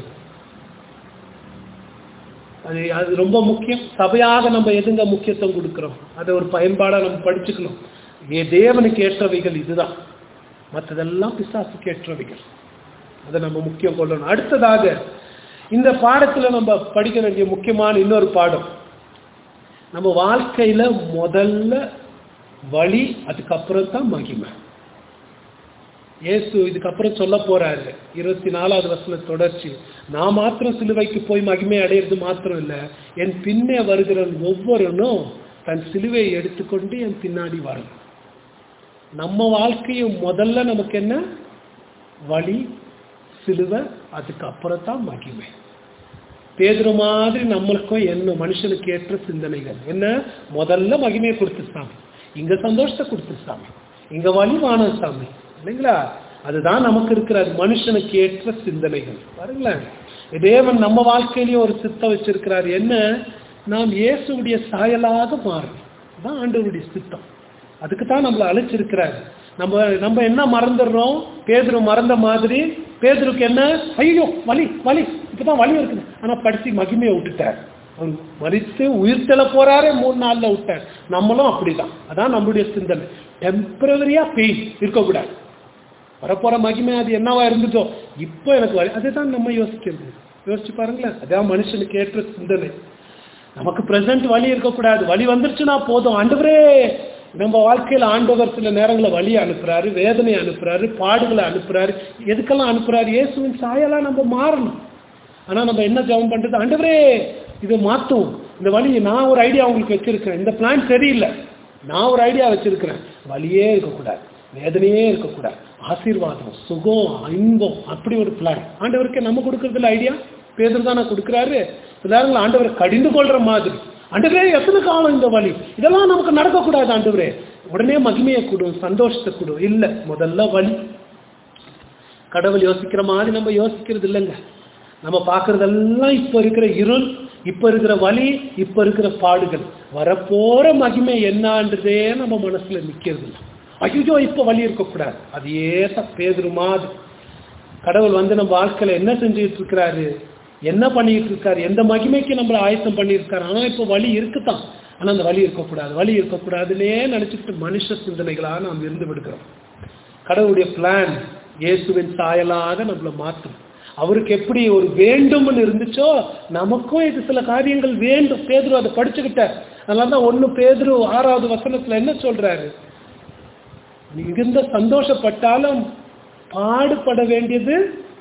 அது அது ரொம்ப முக்கியம் சபையாக நம்ம எதுங்க முக்கியத்துவம் கொடுக்கிறோம் அதை ஒரு பயன்பாடா நம்ம படிச்சுக்கணும் ஏ தேவனுக்கு ஏற்றவைகள் இதுதான் மற்றதெல்லாம் பிசாசுக்கு ஏற்றவைகள் அதை நம்ம முக்கியம் கொள்ளணும் அடுத்ததாக இந்த பாடத்துல நம்ம படிக்க வேண்டிய முக்கியமான இன்னொரு பாடம் நம்ம வாழ்க்கையில முதல்ல வழி அதுக்கப்புறம் தான் மகிமை இயேசு இதுக்கப்புறம் சொல்ல போறாரு இருபத்தி நாலாவது வருஷத்துல தொடர்ச்சி நான் மாத்திரம் சிலுவைக்கு போய் மகிமை அடையிறது மாத்திரம் இல்ல என் பின்னே வருகிற ஒவ்வொருனும் தன் சிலுவையை எடுத்துக்கொண்டு என் பின்னாடி வரணும் நம்ம வாழ்க்கையும் முதல்ல நமக்கு என்ன வழி சிலுவை அதுக்கு அப்புறம் தான் மகிமை பேதுரு மாதிரி நம்மளுக்கும் என்ன மனுஷனுக்கு ஏற்ற சிந்தனைகள் என்ன முதல்ல மகிமையை கொடுத்து சாமி இங்க சந்தோஷத்தை கொடுத்து சாமி இங்க வழிவான சாமி இல்லைங்களா அதுதான் நமக்கு இருக்கிறது மனுஷனுக்கு ஏற்ற சிந்தனைகள் பாருங்களேன் தேவன் நம்ம வாழ்க்கையிலேயே ஒரு சித்தம் வச்சிருக்கிறார் என்ன நாம் இயேசுடைய சாயலாக மாறணும் அதான் ஆண்டவருடைய சித்தம் அதுக்கு தான் நம்மளை அழைச்சிருக்கிறார் நம்ம நம்ம என்ன மறந்துடுறோம் பேதுரு மறந்த மாதிரி பேதுருக்கு என்ன ஐயோ வலி வலி இப்பதான் வலி இருக்குது ஆனா படிச்சு மகிமையை விட்டுட்டார் அவர் மறித்து உயிர்த்தெழ போறாரே மூணு நாள்ல விட்டார் நம்மளும் அப்படிதான் அதான் நம்மளுடைய சிந்தனை டெம்பரவரியா பெயின் இருக்கக்கூடாது வரப்போற மகிமை அது என்னவா இருந்துட்டோ இப்போ எனக்கு வலி அதுதான் நம்ம யோசிக்கிறது யோசிச்சு பாருங்களேன் அதான் மனுஷனுக்கு ஏற்ற சிந்தனை நமக்கு பிரசன்ட் வழி இருக்கக்கூடாது வழி வந்துருச்சுன்னா போதும் ஆண்டவரே நம்ம வாழ்க்கையில ஆண்டவர் சில நேரங்களில் வழி அனுப்புறாரு வேதனை அனுப்புறாரு பாடுகளை அனுப்புறாரு எதுக்கெல்லாம் அனுப்புறாரு இயேசுவின் சாயெல்லாம் நம்ம மாறணும் ஆனா நம்ம என்ன ஜெபம் பண்றது ஆண்டவரே இதை மாத்தும் இந்த வழி நான் ஒரு ஐடியா உங்களுக்கு வச்சிருக்கிறேன் இந்த பிளான் சரியில்லை நான் ஒரு ஐடியா வச்சிருக்கிறேன் வழியே இருக்கக்கூடாது வேதனையே இருக்கக்கூடாது ஆசீர்வாதம் சுகம் இன்பம் அப்படி ஒரு பிளான் ஆண்டவருக்கு நம்ம கொடுக்கறதுல ஐடியா பேதர் தானே கொடுக்குறாரு எல்லாரும் ஆண்டவரை கடிந்து கொள்ற மாதிரி ஆண்டவரே எத்தனை காலம் இந்த வழி இதெல்லாம் நமக்கு நடக்கக்கூடாது ஆண்டவரே உடனே மகிமையை கொடு சந்தோஷத்தை கொடு இல்ல முதல்ல வழி கடவுள் யோசிக்கிற மாதிரி நம்ம யோசிக்கிறது இல்லைங்க நம்ம பார்க்கறதெல்லாம் இப்ப இருக்கிற இருள் இப்ப இருக்கிற வலி இப்ப இருக்கிற பாடுகள் வரப்போற மகிமை என்னன்றதே நம்ம மனசுல நிக்கிறது இல்லை ஐயோ இப்ப வலி இருக்கக்கூடாது அதையே தான் பேதுரு மாதிரி கடவுள் வந்து நம்ம வாழ்க்கையில என்ன செஞ்சுட்டு இருக்கிறாரு என்ன பண்ணிட்டு இருக்காரு எந்த மகிமைக்கு நம்மள ஆயத்தம் பண்ணியிருக்காரு ஆனா இப்ப வழி இருக்குதான் ஆனா அந்த வழி இருக்கக்கூடாது வழி இருக்கக்கூடாதுன்னே நினைச்சிட்டு மனுஷ சிந்தனைகளா நாம் இருந்து விடுக்கிறோம் கடவுளுடைய பிளான் இயேசுவின் சாயலாக நம்மளை மாற்றும் அவருக்கு எப்படி ஒரு வேண்டும்னு இருந்துச்சோ நமக்கும் இது சில காரியங்கள் வேண்டும் பேதுரு அதை படிச்சுக்கிட்டார் அதனாலதான் ஒண்ணு பேதுரு ஆறாவது வசனத்துல என்ன சொல்றாரு மிகுந்த சந்தோஷப்பட்டாலும் பாடுபட வேண்டியது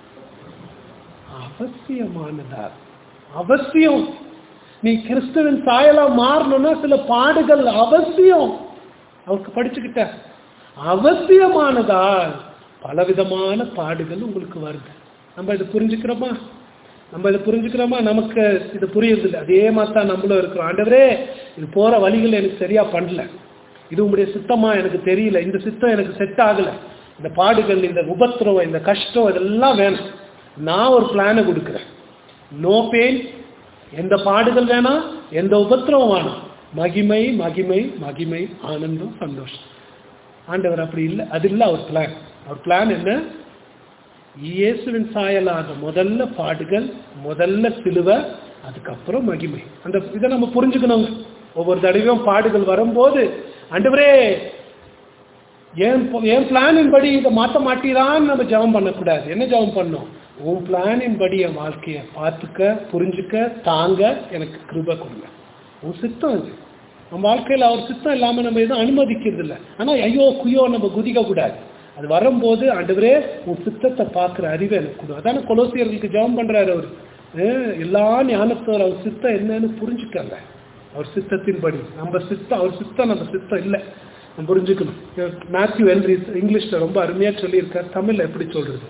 அவசியமானதா அவசியம் நீ கிறிஸ்துவின் சாயலா மாறணும்னா சில பாடுகள் அவசியம் அவருக்கு படிச்சுக்கிட்ட அவசியமானதா பலவிதமான பாடுகள் உங்களுக்கு வருது நம்ம இதை புரிஞ்சுக்கிறோமா நம்ம இதை புரிஞ்சுக்கிறோமா நமக்கு இது புரியுறதில்ல அதே மாதிரி தான் நம்மளும் இருக்கிறோம் ஆண்டவரே இது போற வழிகள் எனக்கு சரியா பண்ணல இது உங்களுடைய சித்தமா எனக்கு தெரியல இந்த சித்தம் எனக்கு செட் ஆகல இந்த பாடுகள் இந்த உபத்திரவம் இந்த கஷ்டம் இதெல்லாம் வேணும் நான் ஒரு பிளானை கொடுக்குறேன் நோ பெயின் எந்த பாடுகள் வேணாம் எந்த உபத்திரவம் வேணாம் மகிமை மகிமை மகிமை ஆனந்தம் சந்தோஷம் ஆண்டவர் அப்படி இல்லை அது இல்லை அவர் பிளான் அவர் பிளான் என்ன இயேசுவின் சாயலாக முதல்ல பாடுகள் முதல்ல சிலுவை அதுக்கப்புறம் மகிமை அந்த இதை நம்ம புரிஞ்சுக்கணும் ஒவ்வொரு தடவையும் பாடுகள் வரும்போது ஆண்டவரே என் என் பிளானின் படி இதை மாற்ற மாட்டீரான்னு நம்ம ஜெபம் பண்ணக்கூடாது என்ன ஜெபம் பண்ணோம் உன் பிளானின் படி என் வாழ்க்கையை பார்த்துக்க புரிஞ்சுக்க தாங்க எனக்கு கிருபை கொடுங்க உன் சித்தம் இது நம்ம வாழ்க்கையில் அவர் சித்தம் இல்லாமல் நம்ம எதுவும் அனுமதிக்கிறது இல்லை ஆனால் ஐயோ குயோ நம்ம குதிக்க கூடாது அது வரும்போது ஆண்டவரே உன் சித்தத்தை பார்க்குற அறிவை எனக்கு கொடு அதான கொலோசியர்களுக்கு ஜெபம் பண்றாரு அவர் அஹ் எல்லா ஞானத்தோர் அவர் சித்தம் என்னன்னு புரிஞ்சுக்கங்க அவர் சித்தத்தின்படி நம்ம சித்தம் அவர் சித்தம் நம்ம சித்தம் இல்லை நம்ம புரிஞ்சுக்கணும் மேத்யூ ஹென்ரி இங்கிலீஷ்ல ரொம்ப அருமையா சொல்லியிருக்கார் தமிழ்ல எப்படி சொல்றது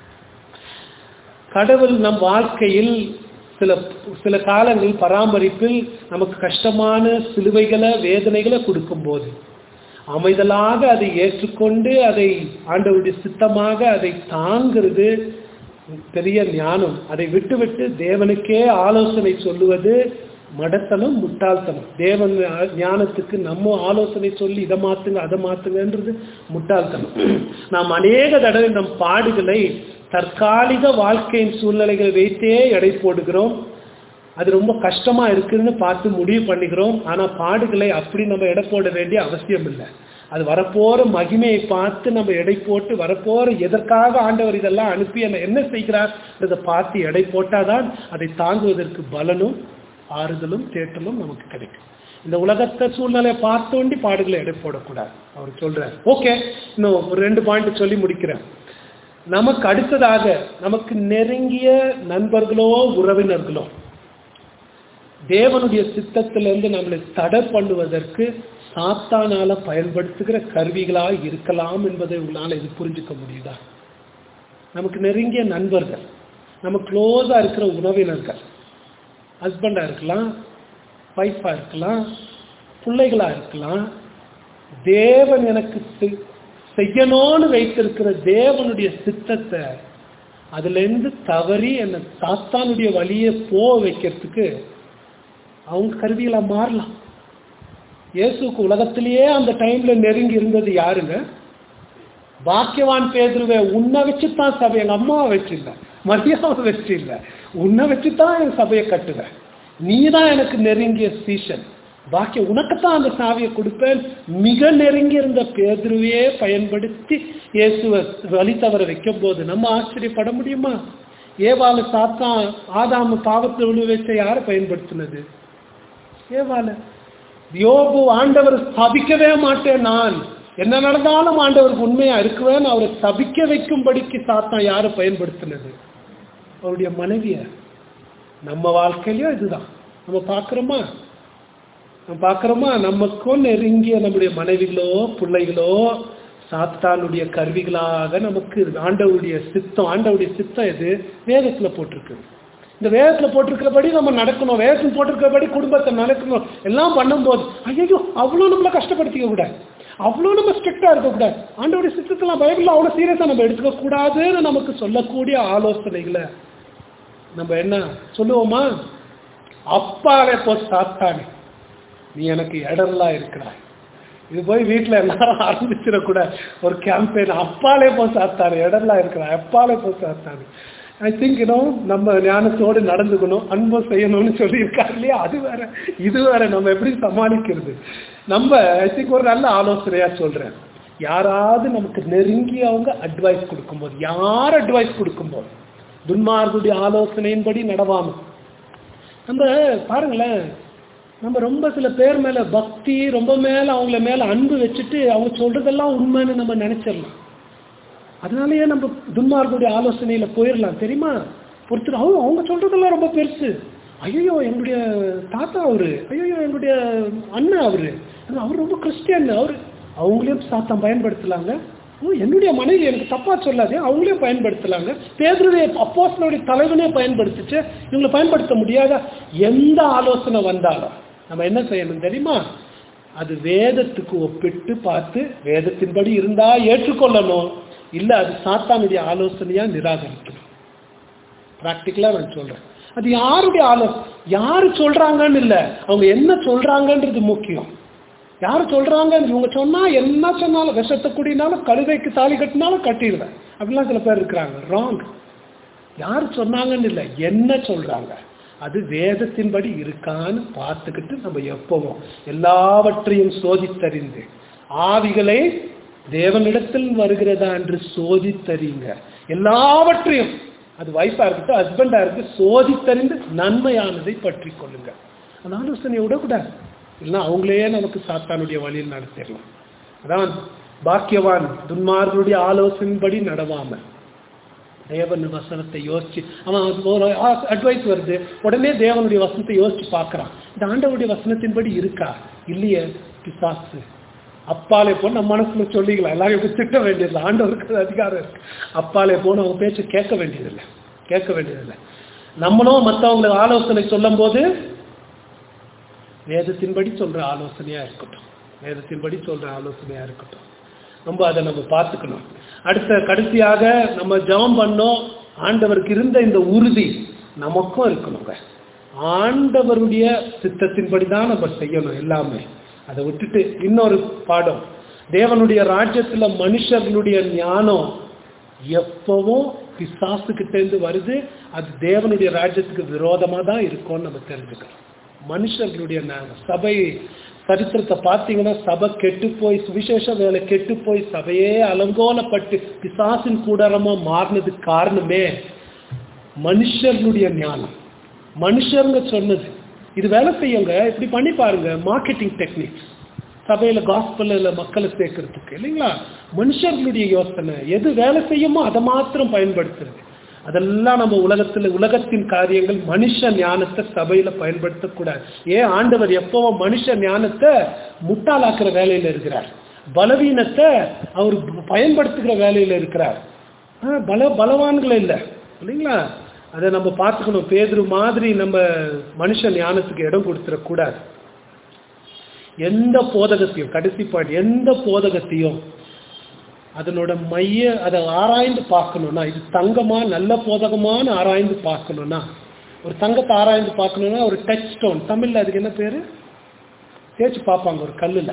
கடவுள் நம் வாழ்க்கையில் சில சில காலங்கள் பராமரிப்பில் நமக்கு கஷ்டமான சிலுவைகளை வேதனைகளை கொடுக்கும்போது அமைதலாக அதை ஏற்றுக்கொண்டு அதை ஆண்டவருடைய சித்தமாக அதை தாங்கிறது பெரிய ஞானம் அதை விட்டுவிட்டு தேவனுக்கே ஆலோசனை சொல்லுவது மடத்தனம் முட்டாள்தனம் தேவன் ஞானத்துக்கு நம்ம ஆலோசனை சொல்லி இதை மாத்துங்க அதை மாத்துங்கன்றது முட்டாள்தனம் நாம் அநேக தடவை நம் பாடுகளை தற்காலிக வாழ்க்கையின் சூழ்நிலைகளை வைத்தே எடை போடுகிறோம் அது ரொம்ப கஷ்டமா இருக்குன்னு பார்த்து முடிவு பண்ணிக்கிறோம் ஆனா பாடுகளை அப்படி நம்ம எடை போட வேண்டிய அவசியம் இல்லை அது வரப்போற மகிமையை பார்த்து நம்ம எடை போட்டு வரப்போற எதற்காக ஆண்டவர் இதெல்லாம் அனுப்பி என்ன என்ன செய்கிறார் இதை பார்த்து எடை போட்டாதான் அதை தாங்குவதற்கு பலனும் ஆறுதலும் தேட்டலும் நமக்கு கிடைக்கும் இந்த உலகத்தை சூழ்நிலையை பார்த்தோண்டி பாடுகளை எடை போடக்கூடாது அவர் சொல்றார் ஓகே இன்னும் ஒரு ரெண்டு பாயிண்ட் சொல்லி முடிக்கிறேன் நமக்கு அடுத்ததாக நமக்கு நெருங்கிய நண்பர்களோ உறவினர்களோ தேவனுடைய சித்தத்திலிருந்து நம்மளை தடை பண்ணுவதற்கு சாத்தானால பயன்படுத்துகிற கருவிகளாக இருக்கலாம் என்பதை உங்களால் இது புரிஞ்சுக்க முடியுதா நமக்கு நெருங்கிய நண்பர்கள் நம்ம க்ளோஸா இருக்கிற உறவினர்கள் ஹஸ்பண்டா இருக்கலாம் ஒய்ஃபா இருக்கலாம் பிள்ளைகளா இருக்கலாம் தேவன் எனக்கு செய்- செய்யணும்னு வைத்திருக்கிற தேவனுடைய சித்தத்தை அதுல இருந்து தவறி என்னை சாத்தானுடைய வழியை போக வைக்கிறதுக்கு அவங்க கருவிகளா மாறலாம் இயேசுக்கு உலகத்திலேயே அந்த டைம்ல நெருங்கி இருந்தது யாருங்க பாக்கியவான் பேதுருவே உன்னை வச்சுதான் சபை எங்க அம்மாவை வச்சில்ல மரியாதை வச்சு இல்ல உன்னை வச்சுதான் என் சபையை கட்டுவேன் நீ தான் எனக்கு நெருங்கிய சீசன் பாக்கிய உனக்குத்தான் அந்த சாவியை கொடுப்பேன் மிக நெருங்கி இருந்த பேதுருவையே பயன்படுத்தி இயேசுவை வழி தவற வைக்கும் போது நம்ம ஆச்சரியப்பட முடியுமா ஏவாளு சாத்தான் ஆதாம பாவத்தில் விழு வச்ச யாரை பயன்படுத்தினது ஏவாள யோபு ஆண்டவர் ஸ்தபிக்கவே மாட்டேன் நான் என்ன நடந்தாலும் ஆண்டவருக்கு உண்மையா இருக்குவேன் அவரை சபிக்க வைக்கும்படிக்கு சாத்தான் யாரை பயன்படுத்தினது அவருடைய மனைவிய நம்ம வாழ்க்கையிலயும் இதுதான் நம்ம பார்க்கிறோமா நம்ம பார்க்கிறோமா நமக்கும் நெருங்கிய நம்முடைய மனைவிகளோ பிள்ளைகளோ சாத்தானுடைய கருவிகளாக நமக்கு இருக்கு. ஆண்டவருடைய சித்தம் ஆண்டவருடைய சித்தம் எது வேதத்துல போட்டிருக்கு இந்த வேதத்துல போட்டிருக்கிறபடி நம்ம நடக்கணும் வேதத்தில் போட்டிருக்கிறபடி குடும்பத்தை நடக்கணும் எல்லாம் பண்ணும்போது ஐயோ அவ்வளோ நம்மளை கஷ்டப்படுத்திக்க கூடாது அவ்வளோ நம்ம ஸ்ட்ரிக்டா இருக்கக்கூடாது ஆண்டவருடைய சித்தத்தெல்லாம் பைபிள் அவ்வளோ சீரியஸா நம்ம எடுத்துக்க கூடாதுன்னு நமக்கு சொல்லக்கூடிய ஆலோசனைகளை நம்ம என்ன சொல்லுவோமா அப்பாவே போ சாத்தானே நீ எனக்கு இடர்லாம் இருக்கிறாய் இது போய் வீட்டில் எல்லாரும் ஆரம்பிச்சிடக்கூடாது ஒரு கேம்பெயின் அப்பாலே போ சாத்தாரு இடர்லாம் இருக்கிறாய் அப்பாலே போ சாத்தாரு ஐ திங்க் இன்னும் நம்ம ஞானத்தோடு நடந்துக்கணும் அன்பம் செய்யணும்னு சொல்லியிருக்காரு இல்லையா அது வேற இது வேற நம்ம எப்படி சமாளிக்கிறது நம்ம ஐ திங்க் ஒரு நல்ல ஆலோசனையா சொல்றேன் யாராவது நமக்கு நெருங்கி அவங்க அட்வைஸ் கொடுக்கும்போது யார் அட்வைஸ் கொடுக்கும்போது துன்மார்களுடைய ஆலோசனையின்படி நடவாம நம்ம பாருங்களேன் நம்ம ரொம்ப சில பேர் மேல பக்தி ரொம்ப மேல அவங்கள மேல அன்பு வச்சுட்டு அவங்க சொல்றதெல்லாம் உண்மைன்னு நம்ம நினைச்சிடலாம் அதனாலயே நம்ம துன்மார்களுடைய ஆலோசனையில போயிடலாம் தெரியுமா ஒருத்தர் அவங்க அவங்க சொல்றதெல்லாம் ரொம்ப பெருசு ஐயோ எங்களுடைய தாத்தா அவரு ஐயோ எங்களுடைய அண்ணன் அவரு அவர் ரொம்ப கிறிஸ்டியன் அவரு அவங்களையும் சாத்தம் பயன்படுத்தலாங்க ஓ, என்னுடைய மனைவி எனக்கு தப்பா சொல்லாது அவங்களே பயன்படுத்தலாங்க பேதுருவே அப்போஸ்தலருடைய தலைவனே பயன்படுத்துச்சு இவங்களை பயன்படுத்த முடியாத எந்த ஆலோசனை வந்தாலும் நம்ம என்ன செய்யணும் தெரியுமா அது வேதத்துக்கு ஒப்பிட்டு பார்த்து வேதத்தின்படி இருந்தா ஏற்றுக்கொள்ளணும் இல்ல அது சாத்தானுடைய ஆலோசனையா நிராகரிக்கணும் ப்ராக்டிக்கலா நான் சொல்றேன் அது யாருடைய ஆலோசனை யாரு சொல்றாங்கன்னு இல்ல அவங்க என்ன சொல்றாங்கன்றது முக்கியம் யாரு சொல்றாங்க இவங்க சொன்னா என்ன சொன்னாலும் விஷத்தை குடினாலும் கழுதைக்கு தாலி கட்டினாலும் கட்டிடுவேன் அப்படிலாம் சில பேர் இருக்கிறாங்க ராங் யார் சொன்னாங்கன்னு இல்லை என்ன சொல்றாங்க அது வேதத்தின்படி இருக்கான்னு பார்த்துக்கிட்டு நம்ம எப்பவும் எல்லாவற்றையும் சோதித்தறிந்து ஆவிகளை தேவனிடத்தில் வருகிறதா என்று சோதித்தறிங்க எல்லாவற்றையும் அது வைஃபா இருக்கட்டும் ஹஸ்பண்டா இருக்கு சோதித்தறிந்து நன்மையானதை பற்றி கொள்ளுங்க அந்த ஆலோசனையை விடக்கூடாது இல்லைன்னா அவங்களே நமக்கு சாத்தானுடைய வழியில் நடத்திடலாம் அதான் பாக்கியவான் துன்மார்களுடைய ஆலோசனைப்படி நடவாமல் தேவன் வசனத்தை யோசிச்சு அவன் ஒரு அட்வைஸ் வருது உடனே தேவனுடைய வசனத்தை யோசிச்சு பார்க்கறான் இந்த ஆண்டவருடைய வசனத்தின்படி இருக்கா இல்லையே பிசாசு அப்பாலே போன நம்ம மனசுல சொல்லிக்கலாம் எல்லாரும் இப்படி திட்ட வேண்டியதில்லை ஆண்டவருக்கு அது அதிகாரம் இருக்கு அப்பாலே போன அவங்க பேச்சு கேட்க வேண்டியதில்லை கேட்க வேண்டியதில்லை நம்மளும் மற்றவங்களுக்கு ஆலோசனை சொல்லும் போது வேதத்தின்படி சொல்ற ஆலோசனையா இருக்கட்டும் வேதத்தின்படி சொல்ற ஆலோசனையா இருக்கட்டும் ரொம்ப அதை நம்ம பார்த்துக்கணும் அடுத்த கடைசியாக நம்ம ஜெபம் பண்ணோம் ஆண்டவருக்கு இருந்த இந்த உறுதி நமக்கும் இருக்கணுங்க ஆண்டவருடைய சித்தத்தின்படி தான் நம்ம செய்யணும் எல்லாமே அதை விட்டுட்டு இன்னொரு பாடம் தேவனுடைய ராஜ்யத்துல மனுஷர்களுடைய ஞானம் எப்பவும் பிசாசுகிட்ட இருந்து வருது அது தேவனுடைய ராஜ்யத்துக்கு விரோதமா தான் இருக்கும்னு நம்ம தெரிஞ்சுக்கிறோம் மனுஷர்களுடைய ஞானம் சபை சரித்திரத்தை பார்த்தீங்கன்னா சபை கெட்டு போய் சுவிசேஷ வேலை கெட்டு போய் சபையே அலங்கோலப்பட்டு பிசாசின் கூடாரமா மாறினதுக்கு காரணமே மனுஷர்களுடைய ஞானம் மனுஷருங்க சொன்னது இது வேலை செய்யுங்க இப்படி பண்ணி பாருங்க மார்க்கெட்டிங் டெக்னிக்ஸ் சபையில காஸ்பல்ல மக்களை சேர்க்கறதுக்கு இல்லைங்களா மனுஷர்களுடைய யோசனை எது வேலை செய்யுமோ அதை மாத்திரம் பயன்படுத்துறது அதெல்லாம் நம்ம உலகத்துல உலகத்தின் காரியங்கள் மனுஷ ஞானத்தை சபையில பயன்படுத்தக்கூடாது ஏன் ஆண்டவர் எப்பவும் மனுஷ ஞானத்தை முட்டாளாக்குற வேலையில இருக்கிறார் பலவீனத்தை அவர் பயன்படுத்துகிற வேலையில இருக்கிறார் ஆஹ் பல பலவான்கள் இல்லை இல்லைங்களா அதை நம்ம பார்த்துக்கணும் பேதுரு மாதிரி நம்ம மனுஷ ஞானத்துக்கு இடம் கொடுத்துடக்கூடாது எந்த போதகத்தையும் கடைசி பாயிண்ட் எந்த போதகத்தையும் அதனோட மைய அதை ஆராய்ந்து பார்க்கணும்னா இது தங்கமா நல்ல போதகமான்னு ஆராய்ந்து பார்க்கணும்னா ஒரு தங்கத்தை ஆராய்ந்து பார்க்கணும்னா ஒரு டச் ஸ்டோன் தமிழ்ல அதுக்கு என்ன பேரு தேய்ச்சி பார்ப்பாங்க ஒரு கல்லுல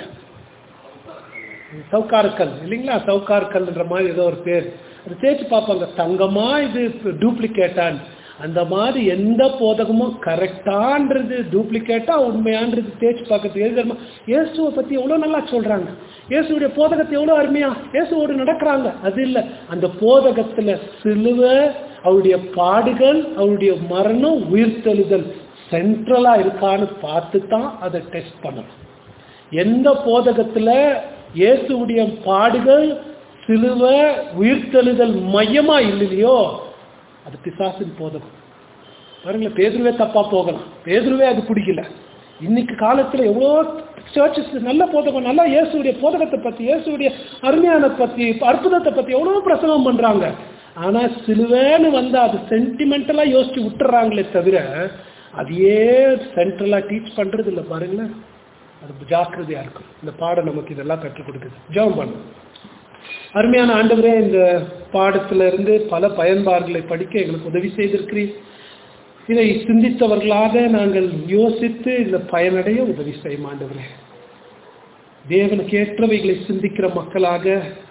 சவுக்கார கல் இல்லைங்களா சவுக்கார கல்ன்ற மாதிரி ஏதோ ஒரு பேர் அது தேய்ச்சி பார்ப்பாங்க தங்கமா இது டூப்ளிகேட்டான்னு அந்த மாதிரி எந்த போதகமும் கரெக்டான்றது டூப்ளிகேட்டா உண்மையான்றது தேய்ச்சி பார்க்கறது எழுதுமா இயேசுவை பத்தி எவ்வளவு நல்லா சொல்றாங்க இயேசுடைய போதகத்தை எவ்வளவு அருமையா இயேசுவோடு நடக்கிறாங்க அது இல்லை அந்த போதகத்துல சிலுவை அவருடைய பாடுகள் அவருடைய மரணம் உயிர்த்தெழுதல் சென்ட்ரலா இருக்கான்னு பார்த்து தான் அதை டெஸ்ட் பண்ணணும் எந்த போதகத்துல இயேசுடைய பாடுகள் சிலுவை உயிர்த்தெழுதல் மையமா இல்லையோ அது பிசாசின் போதகம் பாருங்களேன் பேதுருவே தப்பா போகலாம் பேதுருவே அது பிடிக்கல இன்னைக்கு காலத்துல எவ்வளோ சர்ச்சஸ் நல்ல போதகம் நல்லா இயேசுடைய போதகத்தை பத்தி இயேசுடைய அருமையான பத்தி அற்புதத்தை பத்தி எவ்வளோ பிரசங்கம் பண்றாங்க ஆனா சிலுவேன்னு வந்தா அது சென்டிமெண்டலா யோசிச்சு விட்டுறாங்களே தவிர அதையே சென்ட்ரலா டீச் பண்றது இல்லை பாருங்களேன் அது ஜாக்கிரதையா இருக்கும் இந்த பாடம் நமக்கு இதெல்லாம் கற்றுக் கொடுக்குது ஜெபம் பண்ணும் அருமையான ஆண்டவரே இந்த பாடத்துல இருந்து பல பயன்பாடுகளை படிக்க எங்களுக்கு உதவி செய்திருக்கிறீர் இதை சிந்தித்தவர்களாக நாங்கள் யோசித்து இந்த பயனடைய உதவி செய்யும் ஆண்டவரே தேவனுக்கு ஏற்றவைகளை சிந்திக்கிற மக்களாக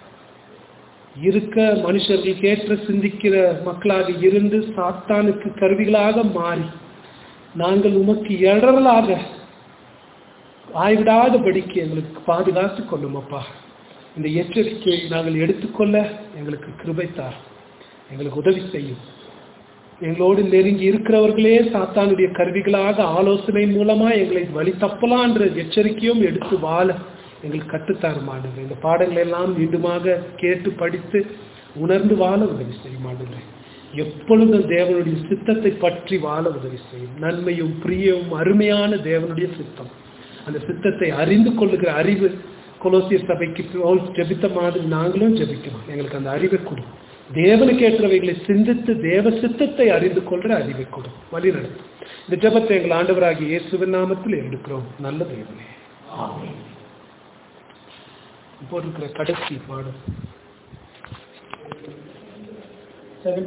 இருக்க மனுஷர்களுக்கு ஏற்ற சிந்திக்கிற மக்களாக இருந்து சாத்தானுக்கு கருவிகளாக மாறி நாங்கள் உமக்கு இடரலாக ஆய்விடாதபடிக்கு எங்களுக்கு பாதுகாத்து கொள்ளும் அப்பா இந்த எச்சரிக்கையை நாங்கள் எடுத்துக்கொள்ள எங்களுக்கு கிருபைத்தார் எங்களுக்கு உதவி செய்யும் எங்களோடு நெருங்கி இருக்கிறவர்களே சாத்தானுடைய கருவிகளாக ஆலோசனை மூலமா எங்களை வழி தப்பலான்ற எச்சரிக்கையும் எடுத்து வாழ எங்களுக்கு கற்றுத்தாரு மாண்டுங்க இந்த பாடங்களை எல்லாம் மீண்டுமாக கேட்டு படித்து உணர்ந்து வாழ உதவி செய்யும் மாண்டுங்க எப்பொழுதும் தேவனுடைய சித்தத்தை பற்றி வாழ உதவி செய்யும் நன்மையும் பிரியவும் அருமையான தேவனுடைய சித்தம் அந்த சித்தத்தை அறிந்து கொள்ளுகிற அறிவு கொலோசியர் சபைக்கு பவுல் ஜெபித்த மாதிரி நாங்களும் ஜெபிக்கிறோம் எங்களுக்கு அந்த அறிவை கொடு தேவனுக்கு ஏற்றவைகளை சிந்தித்து தேவ சித்தத்தை அறிந்து கொள்ற அறிவை கொடு வழி நடத்தும் இந்த ஜெபத்தை எங்கள் ஆண்டவராகிய இயேசுவின் நாமத்தில் எடுக்கிறோம் நல்ல தேவனே போட்டிருக்கிற கடைசி பாடம்